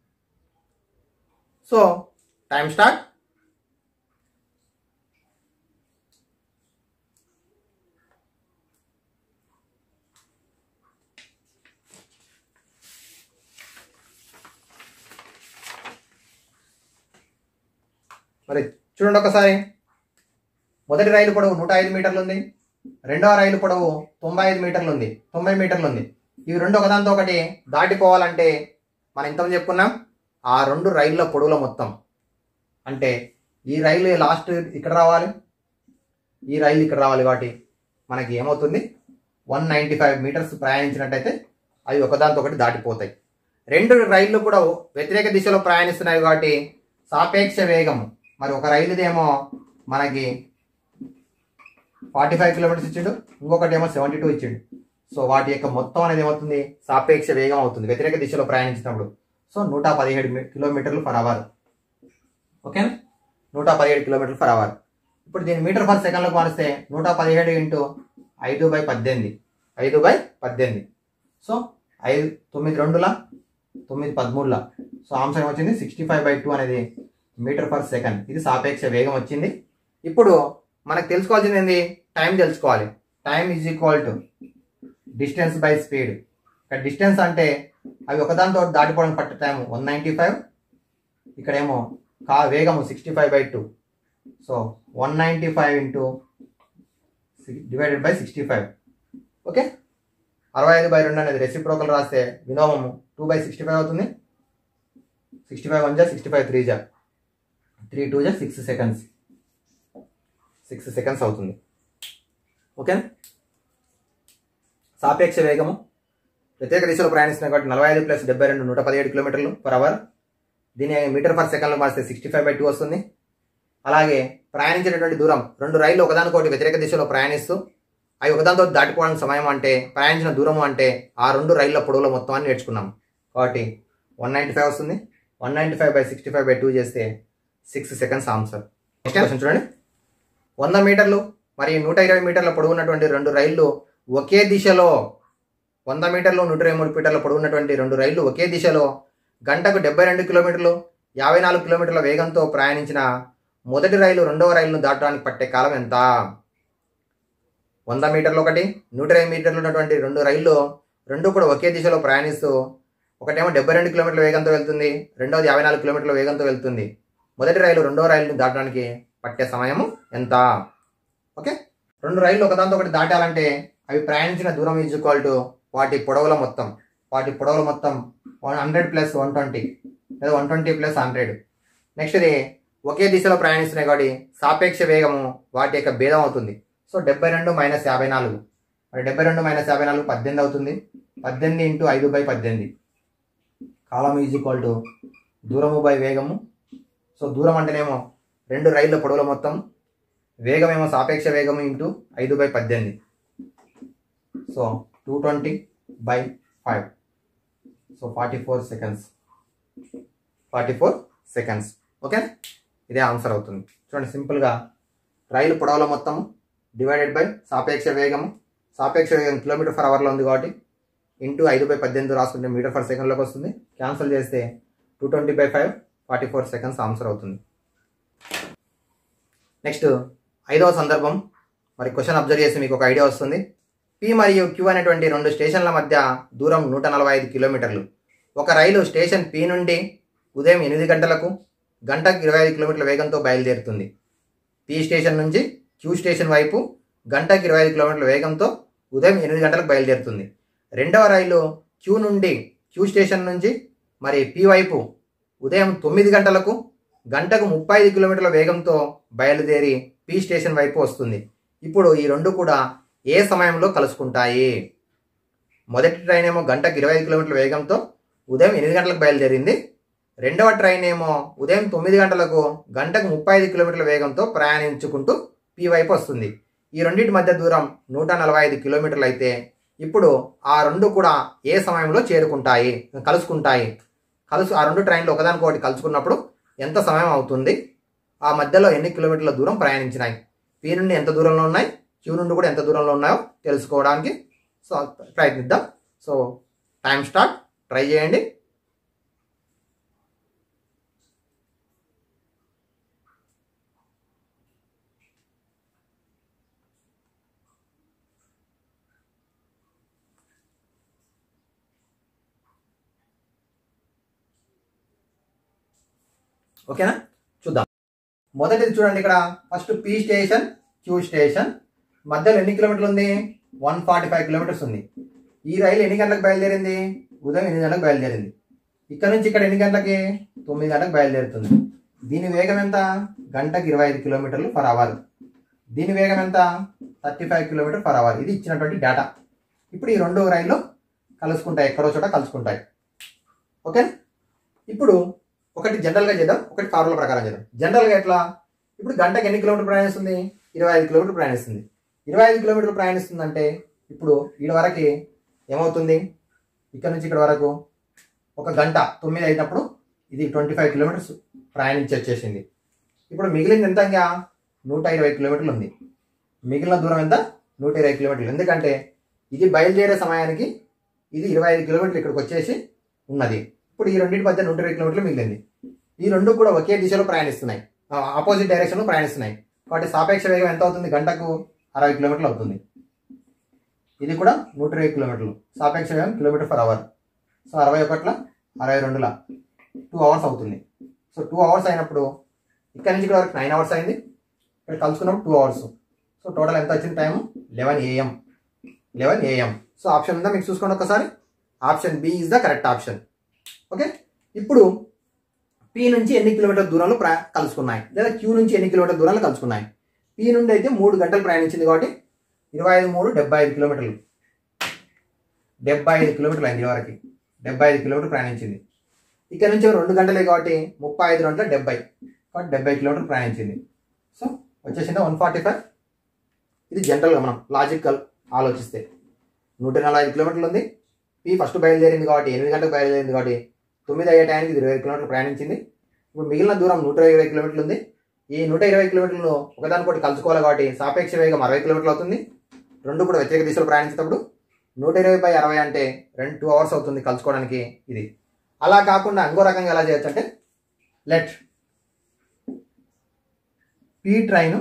సో టైం స్టార్ట్ మరి చూడండి ఒకసారి మొదటి రైలు పొడవు నూట ఐదు మీటర్లు ఉంది రెండవ రైలు పొడవు తొంభై ఐదు మీటర్లు ఉంది తొంభై మీటర్లు ఉంది ఇవి రెండు ఒకదాంతో ఒకటి దాటిపోవాలంటే మనం ఇంతమంది చెప్పుకున్నాం ఆ రెండు రైళ్ళ పొడవుల మొత్తం అంటే ఈ రైలు లాస్ట్ ఇక్కడ రావాలి ఈ రైలు ఇక్కడ రావాలి కాబట్టి మనకి ఏమవుతుంది వన్ నైంటీ ఫైవ్ మీటర్స్ ప్రయాణించినట్టయితే అవి ఒకదాంతో ఒకటి దాటిపోతాయి రెండు రైళ్లు కూడా వ్యతిరేక దిశలో ప్రయాణిస్తున్నాయి కాబట్టి సాపేక్ష వేగం మరి ఒక రైలుదేమో మనకి ఫార్టీ ఫైవ్ కిలోమీటర్స్ ఇచ్చిండు ఇంకొకటి ఏమో సెవెంటీ టూ ఇచ్చిండు సో వాటి యొక్క మొత్తం అనేది ఏమవుతుంది సాపేక్ష వేగం అవుతుంది వ్యతిరేక దిశలో ప్రయాణించినప్పుడు సో నూట పదిహేడు మీ- కిలోమీటర్లు ఫర్ అవర్ ఓకే నూట పదిహేడు కిలోమీటర్లు ఫర్ అవర్ ఇప్పుడు దీన్ని మీటర్ పర్ సెకండ్లకు మారిస్తే నూట పదిహేడు ఇంటూ ఐదు బై పద్దెనిమిది ఐదు బై పద్దెనిమిది సో ఐదు తొమ్మిది రెండుల తొమ్మిది పదమూడుల సో ఆన్సర్ ఏమొచ్చింది సిక్స్టీ ఫైవ్ బై టూ అనేది మీటర్ పర్ సెకండ్ ఇది సాపేక్ష వేగం వచ్చింది ఇప్పుడు మనకు తెలుసుకోవాల్సింది ఏంది టైం తెలుసుకోవాలి time is equal to distance by speed ఇక్కడ డిస్టెన్స్ అంటే అవి ఒకదానితో దాటిపోవడం పట్టే టైం వన్ నైంటీ ఫైవ్ ఇక్కడేమో కా వేగము sixty five by two so one ninety five into divided by sixty five okay అరవై ఐదు బై రెండు అనేది రెసిప్రోకల్ రాస్తే విలోమము టూ బై సిక్స్టీ ఫైవ్ అవుతుంది సిక్స్టీ ఫైవ్ వన్ జా సిక్స్టీ ఫైవ్ త్రీ జా త్రీ టూ జా సిక్స్ సెకండ్స్ సిక్స్ సెకండ్స్ అవుతుంది ఓకే సాపేక్ష వేగము ప్రత్యేక దిశలో ప్రయాణిస్తున్న కాబట్టి నలభై ఐదు ప్లస్ డెబ్బై రెండు నూట పదిహేడు కిలోమీటర్లు పర్ అవర్ దీని మీటర్ పర్ సెకండ్లో మారిస్తే సిక్స్టీ ఫైవ్ బై టూ వస్తుంది అలాగే ప్రయాణించేటటువంటి దూరం రెండు రైళ్లు ఒకదానికొకటి వ్యతిరేక దిశలో ప్రయాణిస్తూ అవి ఒకదానితో దాటిపోవడానికి సమయం అంటే ప్రయాణించిన దూరం అంటే ఆ రెండు రైళ్ల పొడవుల మొత్తం అని నేర్చుకున్నాం కాబట్టి వన్ నైంటీ ఫైవ్ వస్తుంది one ninety five by sixty five by two చేస్తే six seconds answer next question చూడండి వంద మీటర్లు మరియు నూట ఇరవై మీటర్ల పొడవు ఉన్నటువంటి రెండు రైళ్లు ఒకే దిశలో వంద మీటర్లు నూట ఇరవై మూడు మీటర్ల పొడవు ఉన్నటువంటి రెండు రైళ్లు ఒకే దిశలో గంటకు డెబ్బై రెండు కిలోమీటర్లు యాభై నాలుగు కిలోమీటర్ల వేగంతో ప్రయాణించిన మొదటి రైలు రెండవ రైలును దాటడానికి పట్టే కాలం ఎంత వంద మీటర్లు ఒకటి నూట ఇరవై మీటర్లు ఉన్నటువంటి రెండు రైళ్లు రెండు కూడా ఒకే దిశలో ప్రయాణిస్తూ ఒకటేమో డెబ్బై రెండు కిలోమీటర్ల వేగంతో వెళ్తుంది రెండవది యాభై నాలుగు కిలోమీటర్ల వేగంతో వెళ్తుంది మొదటి రైలు రెండవ రైలును దాటడానికి పట్టే సమయము ఎంత ఓకే రెండు రైళ్లు ఒకదాంతో ఒకటి దాటాలంటే అవి ప్రయాణించిన దూరం ఈజ్ ఈక్వల్ టు వాటి పొడవుల మొత్తం వాటి పొడవుల మొత్తం one hundred plus one twenty లేదా one twenty plus hundred next ఇది ఒకే దిశలో ప్రయాణిస్తున్నాయి కాబట్టి సాపేక్ష వేగము వాటి యొక్క భేదం అవుతుంది సో డెబ్బై రెండు మైనస్ యాభై నాలుగు మరి డెబ్బై రెండు మైనస్ యాభై నాలుగు పద్దెనిమిది అవుతుంది పద్దెనిమిది ఇంటూ ఐదు బై పద్దెనిమిది కాలం ఈజ్ ఈక్వల్ టు దూరము బై వేగము సో దూరం అంటేనేమో రెండు రైళ్ళ పొడవుల మొత్తం వేగమేమో సాపేక్ష వేగము ఇంటూ ఐదు బై పద్దెనిమిది so two twenty by five so forty four seconds forty four seconds okay ఇదే ఆన్సర్ అవుతుంది చూడండి సింపుల్గా రైలు పొడవుల మొత్తం డివైడెడ్ బై సాపేక్ష వేగము సాపేక్ష వేగం కిలోమీటర్ ఫర్ అవర్లో ఉంది కాబట్టి ఇంటూ ఐదు బై పద్దెనిమిది రాసుకుంటే మీటర్ ఫర్ సెకండ్లోకి వస్తుంది క్యాన్సిల్ చేస్తే two twenty by five forty four seconds answer అవుతుంది నెక్స్ట్ ఐదవ సందర్భం మరి క్వశ్చన్ అబ్జర్వ్ చేసి మీకు ఒక ఐడియా వస్తుంది పి మరియు క్యూ అనేటువంటి రెండు స్టేషన్ల మధ్య దూరం నూట నలభై ఐదు కిలోమీటర్లు ఒక రైలు స్టేషన్ పి నుండి ఉదయం ఎనిమిది గంటలకు గంటకు ఇరవై ఐదు కిలోమీటర్ల వేగంతో బయలుదేరుతుంది పి స్టేషన్ నుంచి క్యూ స్టేషన్ వైపు గంటకు ఇరవై ఐదు కిలోమీటర్ల వేగంతో ఉదయం ఎనిమిది గంటలకు బయలుదేరుతుంది రెండవ రైలు క్యూ నుండి క్యూ స్టేషన్ నుంచి మరి పి వైపు ఉదయం తొమ్మిది గంటలకు గంటకు ముప్పై ఐదు కిలోమీటర్ల వేగంతో బయలుదేరి పి స్టేషన్ వైపు వస్తుంది ఇప్పుడు ఈ రెండు కూడా ఏ సమయంలో కలుసుకుంటాయి మొదటి ట్రైన్ ఏమో గంటకు ఇరవై ఐదు కిలోమీటర్ల వేగంతో ఉదయం ఎనిమిది గంటలకు బయలుదేరింది రెండవ ట్రైన్ ఏమో ఉదయం తొమ్మిది గంటలకు గంటకు ముప్పై ఐదు కిలోమీటర్ల వేగంతో ప్రయాణించుకుంటూ పి వైపు వస్తుంది ఈ రెండింటి మధ్య దూరం నూట నలభై ఐదు కిలోమీటర్లు అయితే ఇప్పుడు ఆ రెండు కూడా ఏ సమయంలో చేరుకుంటాయి కలుసుకుంటాయి కలుసు ఆ రెండు ట్రైన్లు ఒకదానికొకటి కలుసుకున్నప్పుడు ఎంత సమయం అవుతుంది ఆ మధ్యలో ఎన్ని కిలోమీటర్ల దూరం ప్రయాణించినాయి పి నుండి ఎంత దూరంలో ఉన్నాయి క్యూ నుండి కూడా ఎంత దూరంలో ఉన్నాయో తెలుసుకోవడానికి సో ప్రయత్నిద్దాం సో టైం స్టార్ట్ ట్రై చేయండి ఓకేనా చూద్దాం మొదటిది చూడండి ఇక్కడ first P station Q station మధ్యలో ఎన్ని కిలోమీటర్లు ఉంది వన్ ఫార్టీ ఫైవ్ కిలోమీటర్స్ ఉంది ఈ రైలు ఎన్ని గంటలకు బయలుదేరింది ఉదయం ఎనిమిది గంటలకు బయలుదేరింది ఇక్కడ నుంచి ఇక్కడ ఎన్ని గంటలకి తొమ్మిది గంటలకు బయలుదేరుతుంది దీని వేగం ఎంత గంటకి ఇరవై ఐదు కిలోమీటర్లు పర్ అవర్ దీని వేగం ఎంత thirty five kilometer per hour ఇది ఇచ్చినటువంటి డేటా ఇప్పుడు ఈ రెండు రైళ్ళు కలుసుకుంటాయి ఎక్కడో చోట కలుసుకుంటాయి ఓకే ఇప్పుడు ఒకటి జనరల్గా చేద్దాం ఒకటి ఫార్ములా ప్రకారం చేద్దాం జనరల్గా ఎట్లా ఇప్పుడు గంటకి ఎన్ని కిలోమీటర్ ప్రయాణిస్తుంది ఇరవై ఐదు కిలోమీటర్ ప్రయాణిస్తుంది ఇరవై ఐదు కిలోమీటర్లు ప్రయాణిస్తుందంటే ఇప్పుడు ఈడ వరకు ఏమవుతుంది ఇక్కడ నుంచి ఇక్కడ వరకు ఒక గంట తొమ్మిది అయినప్పుడు ఇది ట్వంటీ ఫైవ్ కిలోమీటర్స్ ప్రయాణించి వచ్చేసింది ఇప్పుడు మిగిలింది ఎంత ఇంకా నూట ఇరవై కిలోమీటర్లు ఉంది మిగిలిన దూరం ఎంత నూట ఇరవై కిలోమీటర్లు ఎందుకంటే ఇది బయలుదేరే సమయానికి ఇది ఇరవై ఐదు కిలోమీటర్లు ఇక్కడికి వచ్చేసి ఉన్నది ఇప్పుడు ఈ రెండింటి మధ్య నూట ఇరవై కిలోమీటర్లు మిగిలింది ఈ రెండు కూడా ఒకే దిశలో ప్రయాణిస్తున్నాయి ఆపోజిట్ డైరెక్షన్లో ప్రయాణిస్తున్నాయి కాబట్టి సాపేక్ష వేగం ఎంత అవుతుంది గంటకు అరవై కిలోమీటర్లు అవుతుంది ఇది కూడా నూట ఇరవై కిలోమీటర్లు సాపేక్ష వేగం కిలోమీటర్ పర్ అవర్ సో అరవై ఒకట్ల అరవై రెండుల టూ అవర్స్ అవుతుంది సో టూ అవర్స్ అయినప్పుడు ఇక్కడ నుంచి ఇక్కడ వరకు నైన్ అవర్స్ అయింది ఇక్కడ కలుసుకున్నప్పుడు టూ అవర్స్ సో టోటల్ ఎంత వచ్చింది time eleven AM eleven AM so option ఉందా మీకు చూసుకోండి ఒకసారి option B is the correct option okay ఇప్పుడు పి నుంచి ఎన్ని కిలోమీటర్ దూరంలో ప్ర కలుసుకున్నాయి లేదా క్యూ నుంచి ఎన్ని కిలోమీటర్ దూరంలో కలుసుకున్నాయి పి నుండి అయితే మూడు గంటలు ప్రయాణించింది కాబట్టి ఇరవై ఐదు మూడు డెబ్బై ఐదు కిలోమీటర్లు డెబ్బై ఐదు కిలోమీటర్లు అయింది వరకు డెబ్బై ఐదు కిలోమీటర్ ప్రయాణించింది ఇక్కడ నుంచి రెండు గంటలే కాబట్టి ముప్పై ఐదు గంటల డెబ్బై కాబట్టి డెబ్బై కిలోమీటర్ ప్రయాణించింది సో వచ్చేసిందా వన్ ఫార్టీ ఫైవ్ ఇది జనరల్గా మనం లాజికల్ ఆలోచిస్తే నూట నలభై ఐదు కిలోమీటర్లు ఉంది పి ఫస్ట్ బయలుదేరింది కాబట్టి ఎనిమిది గంటలకు బయలుదేరింది కాబట్టి తొమ్మిది అయ్యే టైంకి ఇది ఇరవై కిలోమీటర్లు ప్రయాణించింది ఇప్పుడు మిగిలిన దూరం నూట ఇరవై కిలోమీటర్లు ఉంది ఈ నూట ఇరవై కిలోమీటర్లు ఒకదానికొకటి కలుసుకోవాలి కాబట్టి సాపేక్ష వేగం అరవై కిలోమీటర్లు అవుతుంది రెండు కూడా వ్యతిరేక దిశలో ప్రయాణించేటప్పుడు నూట ఇరవై బై అరవై అంటే రెండు టూ అవర్స్ అవుతుంది కలుసుకోవడానికి ఇది అలా కాకుండా ఇంకో రకంగా ఎలా చేయొచ్చు అంటే లెట్ పీ ట్రైన్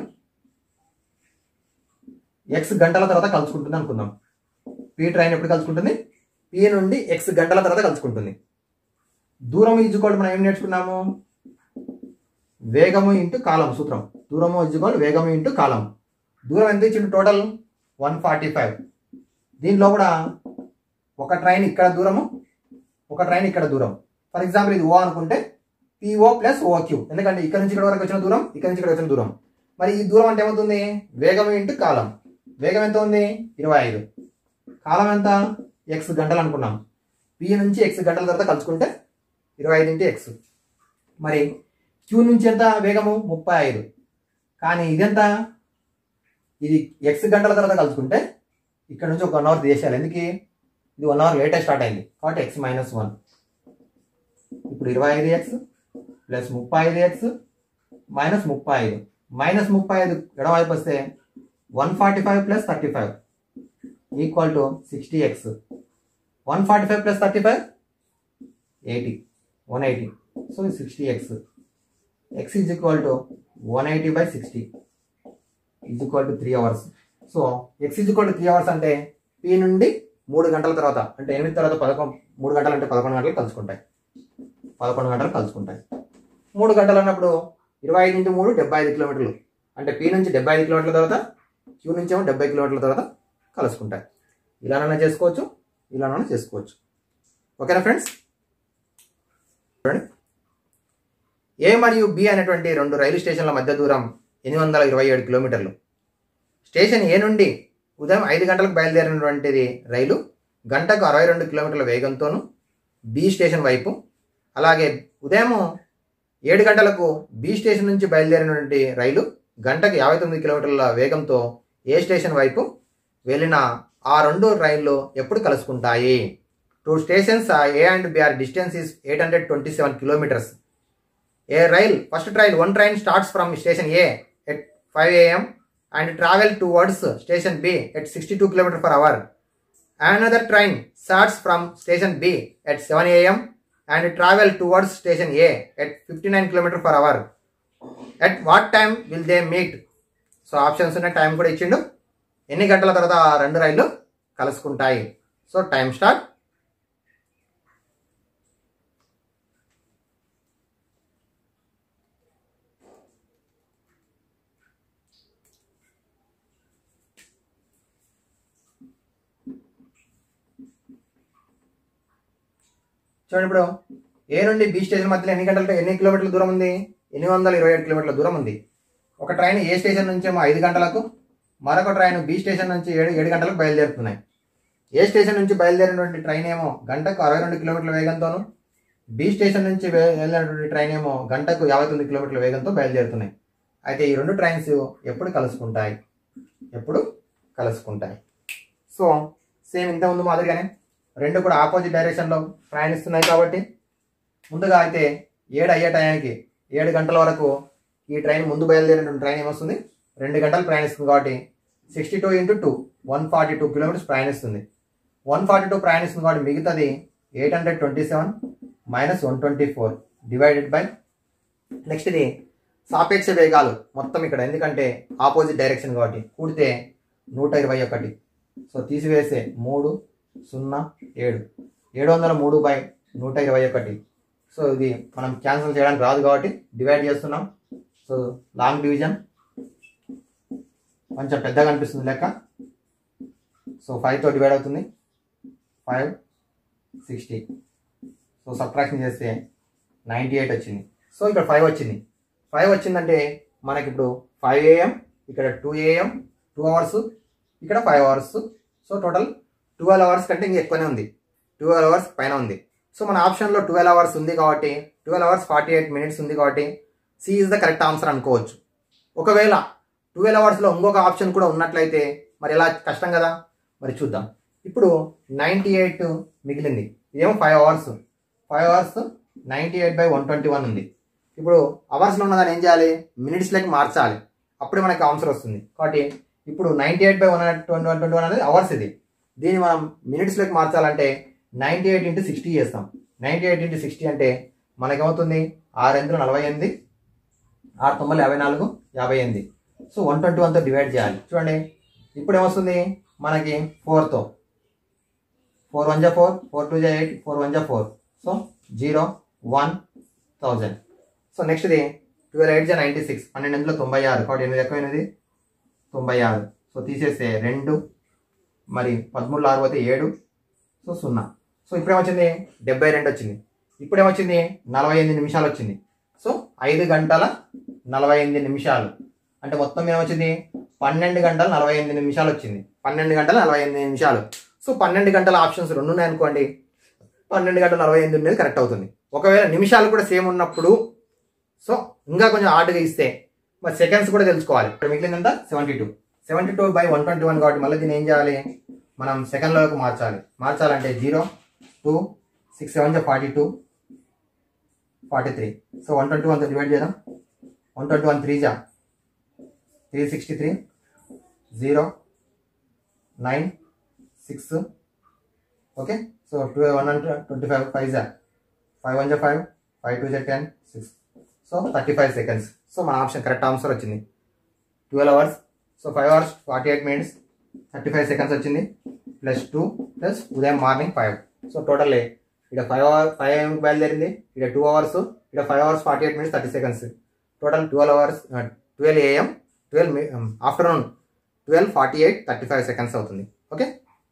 ఎక్స్ గంటల తర్వాత కలుసుకుంటుంది అనుకుందాం పీ ట్రైన్ ఎప్పుడు కలుసుకుంటుంది పీ నుండి ఎక్స్ గంటల తర్వాత కలుసుకుంటుంది దూరం ఈజుకోవడం మనం ఏం నేర్చుకున్నాము వేగము ఇంటూ కాలం సూత్రం దూరము ఈజుకోవాలి వేగము ఇంటూ కాలం దూరం ఎంత ఇచ్చిండు టోటల్ వన్ ఫార్టీ ఫైవ్ దీనిలో కూడా ఒక ట్రైన్ ఇక్కడ దూరము ఒక ట్రైన్ ఇక్కడ దూరం ఫర్ ఎగ్జాంపుల్ ఇది ఓ అనుకుంటే పిఓ ప్లస్ ఓక్యూ ఎందుకంటే ఇక్కడ నుంచి ఇక్కడ వరకు వచ్చిన దూరం ఇక్కడ నుంచి ఇక్కడ వచ్చిన దూరం మరి ఈ దూరం అంటే ఏమవుతుంది వేగం ఇంటూ కాలం వేగం ఎంత ఉంది ఇరవై ఐదు కాలం ఎంత ఎక్స్ గంటలు అనుకున్నాం పి నుంచి ఎక్స్ గంటల తర్వాత కలుసుకుంటే ఇరవై ఐదు ఇంటూ ఎక్స్ మరి క్యూ నుంచి ఎంత వేగము ముప్పై ఐదు కానీ ఇదెంత ఇది ఎక్స్ గంటల తర్వాత కలుసుకుంటే ఇక్కడ నుంచి ఒక వన్ అవర్ తీసేయాలి ఎందుకు ఇది వన్ అవర్ లేటెస్ట్ స్టార్ట్ అయింది కాబట్టి ఎక్స్ మైనస్ వన్ ఇప్పుడు ఇరవై ఐదు ఎక్స్ ప్లస్ ముప్పై ఐదు ఎక్స్ మైనస్ ముప్పై ఐదు మైనస్ ముప్పై ఐదు ఎడవైపు వస్తే one forty five plus thirty five equal to sixty x one forty five plus thirty five eighty one eighty so sixty x x is equal to one eighty by sixty is equal to three hours so x is equal to three hours అంటే పి నుండి మూడు గంటల తర్వాత అంటే ఎనిమిది తర్వాత పదకొండు మూడు గంటలు అంటే పదకొండు గంటలు కలుసుకుంటాయి పదకొండు గంటలు కలుసుకుంటాయి మూడు గంటలు అన్నప్పుడు ఇరవై ఐదు ఇంటూ మూడు డెబ్బై ఐదు కిలోమీటర్లు అంటే పి నుంచి డెబ్బై ఐదు కిలోమీటర్ల తర్వాత క్యూ నుంచి ఏమో డెబ్బై కిలోమీటర్ల తర్వాత కలుసుకుంటాయి ఇలానైనా చేసుకోవచ్చు ఇలానైనా చేసుకోవచ్చు ఓకేనా ఫ్రెండ్స్ చూడండి ఏ మరియు బి అనేటువంటి రెండు రైలు స్టేషన్ల మధ్య దూరం ఎనిమిది వందల ఇరవై ఏడు కిలోమీటర్లు స్టేషన్ ఏ నుండి ఉదయం ఐదు గంటలకు బయలుదేరినటువంటిది రైలు గంటకు అరవై రెండు కిలోమీటర్ల వేగంతోనూ బి స్టేషన్ వైపు అలాగే ఉదయం ఏడు గంటలకు బి స్టేషన్ నుంచి బయలుదేరినటువంటి రైలు గంటకు యాభై తొమ్మిది కిలోమీటర్ల వేగంతో ఏ స్టేషన్ వైపు వెళ్ళిన ఆ రెండు రైళ్లు ఎప్పుడు కలుసుకుంటాయి two stations A and B are distance is eight hundred twenty seven kilometers a rail first train one train starts from station A at five AM and travel towards station B at sixty two kilometer per hour another train starts from station B at seven AM and travel towards station A at fifty nine kilometer per hour at what time will they meet so options ఉన్న టైం కూడా ఇచ్చిండు ఎన్ని గంటల తర్వాత ఆ రెండు రైళ్లు కలుసుకుంటాయి సో టైం స్టార్ట్ చూడండి ఇప్పుడు ఏ నుండి బి స్టేషన్ మధ్యలో ఎన్ని గంటల ఎన్ని కిలోమీటర్ల దూరం ఉంది ఎనిమిది వందల ఇరవై ఏడు కిలోమీటర్ల దూరం ఉంది ఒక ట్రైన్ ఏ స్టేషన్ నుంచి ఏమో ఐదు గంటలకు మరొక ట్రైన్ బి స్టేషన్ నుంచి ఏడు ఏడు గంటలకు బయలుదేరుతున్నాయి ఏ స్టేషన్ నుంచి బయలుదేరినటువంటి ట్రైన్ ఏమో గంటకు అరవై రెండు కిలోమీటర్ల వేగంతోను బి స్టేషన్ నుంచి వే- వెళ్ళినటువంటి ట్రైన్ ఏమో గంటకు యాభై తొమ్మిది కిలోమీటర్ల వేగంతో బయలుదేరుతున్నాయి అయితే ఈ రెండు ట్రైన్స్ ఎప్పుడు కలుసుకుంటాయి ఎప్పుడు కలుసుకుంటాయి సో సేమ్ ఇంత ముందు మాదిరిగానే రెండు కూడా ఆపోజిట్ డైరెక్షన్లో ప్రయాణిస్తున్నాయి కాబట్టి ముందుగా అయితే ఏడు అయ్యే టయానికి ఏడు గంటల వరకు ఈ ట్రైన్ ముందు బయలుదేరిన ట్రైన్ ఏమొస్తుంది రెండు గంటలు ప్రయాణిస్తుంది కాబట్టి sixty two into two one forty two kilometers ప్రయాణిస్తుంది వన్ ఫార్టీ టూ ప్రయాణిస్తుంది కాబట్టి మిగతాది eight hundred twenty seven minus one twenty four divided by next ఇది సాపేక్ష వేగాలు మొత్తం ఇక్కడ ఎందుకంటే ఆపోజిట్ డైరెక్షన్ కాబట్టి కూడితే నూట ఇరవై ఒకటి సో తీసివేసే మూడు సున్నా ఏడు ఏడు వందల మూడు బై నూట ఇరవై ఒకటి సో ఇది మనం క్యాన్సిల్ చేయడానికి రాదు కాబట్టి డివైడ్ చేస్తున్నాం సో లాంగ్ డివిజన్ కొంచెం పెద్దగా అనిపిస్తుంది లెక్క సో ఫైవ్తో డివైడ్ అవుతుంది ఫైవ్ సిక్స్టీ సో సబ్ట్రాక్షన్ చేస్తే నైంటీ ఎయిట్ వచ్చింది సో ఇక్కడ ఫైవ్ వచ్చింది ఫైవ్ వచ్చిందంటే మనకి ఇప్పుడు ఫైవ్ ఏఎం ఇక్కడ టూ ఏఎం టూ అవర్స్ ఇక్కడ five hours so total twelve hours కంటే ఇంకా ఎక్కువనే ఉంది ట్వెల్వ్ అవర్స్ పైన ఉంది సో మన ఆప్షన్లో ట్వెల్వ్ అవర్స్ ఉంది కాబట్టి twelve hours forty eight minutes ఉంది కాబట్టి C is the correct answer అనుకోవచ్చు ఒకవేళ ట్వెల్వ్ అవర్స్లో ఇంకొక ఆప్షన్ కూడా ఉన్నట్లయితే మరి ఎలా కష్టం కదా మరి చూద్దాం ఇప్పుడు నైంటీ ఎయిట్ మిగిలింది ఇదేమో five hours five hours ninety eight by one twenty one ఉంది ఇప్పుడు అవర్స్లో ఉన్నదాన్ని ఏం చేయాలి మినిట్స్లోకి మార్చాలి అప్పుడే మనకి ఆన్సర్ వస్తుంది కాబట్టి ఇప్పుడు ninety eight by one twenty one twenty one అనేది అవర్స్ ఇది దీన్ని మనం మినిట్స్లోకి మార్చాలంటే నైంటీ ఎయిట్ ఇంటూ సిక్స్టీ చేస్తాం నైంటీ ఎయిట్ ఇంటూ సిక్స్టీ అంటే మనకేమవుతుంది ఆరు ఎంతులు నలభై ఎనిమిది ఆరు తొమ్మిది యాభై నాలుగు యాభై ఎనిమిది సో వన్ ట్వంటీ వన్తో డివైడ్ చేయాలి చూడండి ఇప్పుడు ఏమొస్తుంది మనకి ఫోర్తో ఫోర్ వన్ జా ఫోర్ ఫోర్ టూ జా ఎయిట్ ఫోర్ వన్ జా four so zero one thousand so నెక్స్ట్ది ట్వెల్వ్ ఎయిట్ జా నైంటీ సిక్స్ పన్నెండు వందల తొంభై ఆరు కాబట్టి ఎనిమిది ఎక్కువైనది తొంభై ఆరు సో తీసేస్తే రెండు మరి పదమూడు ఆరు పోతే ఏడు సో సున్నా సో ఇప్పుడేమొచ్చింది డెబ్బై రెండు వచ్చింది ఇప్పుడేమొచ్చింది నలభై ఎనిమిది నిమిషాలు వచ్చింది సో ఐదు గంటల నలభై ఎనిమిది నిమిషాలు అంటే మొత్తం ఏమొచ్చింది పన్నెండు గంటల నలభై ఎనిమిది నిమిషాలు వచ్చింది పన్నెండు గంటల నలభై ఎనిమిది నిమిషాలు సో పన్నెండు గంటల ఆప్షన్స్ రెండు ఉన్నాయి అనుకోండి పన్నెండు గంటల నలభై ఎనిమిది అనేది కరెక్ట్ అవుతుంది ఒకవేళ నిమిషాలు కూడా సేమ్ ఉన్నప్పుడు సో ఇంకా కొంచెం హార్డ్గా ఇస్తే మరి సెకండ్స్ కూడా తెలుసుకోవాలి ఇక్కడ మిగిలిందంతా seventy two seventy two by one twenty one కాబట్టి మళ్ళీ దీన్ని ఏం చేయాలి మనం సెకండ్లోకి మార్చాలి మార్చాలంటే జీరో టూ సిక్స్ సెవెన్ జా forty two forty three so one twenty వన్తో డివైడ్ చేద్దాం వన్ ట్వంటీ వన్ త్రీ జా three sixty three zero nine six okay so two one hundred twenty five five జా ఫైవ్ వన్ జా ఫైవ్ ఫైవ్ టూ జా ten six so thirty five seconds so మన ఆప్షన్ కరెక్ట్ ఆన్సర్ వచ్చింది twelve hours so five hours forty eight minutes thirty five seconds వచ్చింది ప్లస్ టూ ప్లస్ ఉదయం మార్నింగ్ ఫైవ్ సో టోటల్ ఇక్కడ ఫైవ్ అవర్ ఫైవ్ ఏఎంకి బయలుదేరింది ఇక్కడ టూ అవర్స్ ఇక్కడ five hours forty eight minutes thirty seconds total twelve hours twelve AM twelve afternoon twelve forty eight thirty five seconds అవుతుంది ఓకే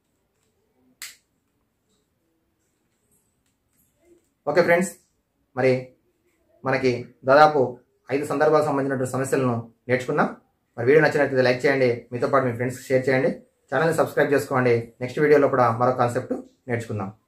ఓకే ఫ్రెండ్స్ మరి మనకి దాదాపు ఐదు సందర్భాలకు సంబంధించినటువంటి సమస్యలను నేర్చుకున్నాం మరి వీడియో నచ్చినట్లయితే లైక్ చేయండి మీతో పాటు మీ ఫ్రెండ్స్కి షేర్ చేయండి ఛానల్ని సబ్స్క్రైబ్ చేసుకోండి నెక్స్ట్ వీడియోలో కూడా మరో కాన్సెప్ట్ నేర్చుకుందాం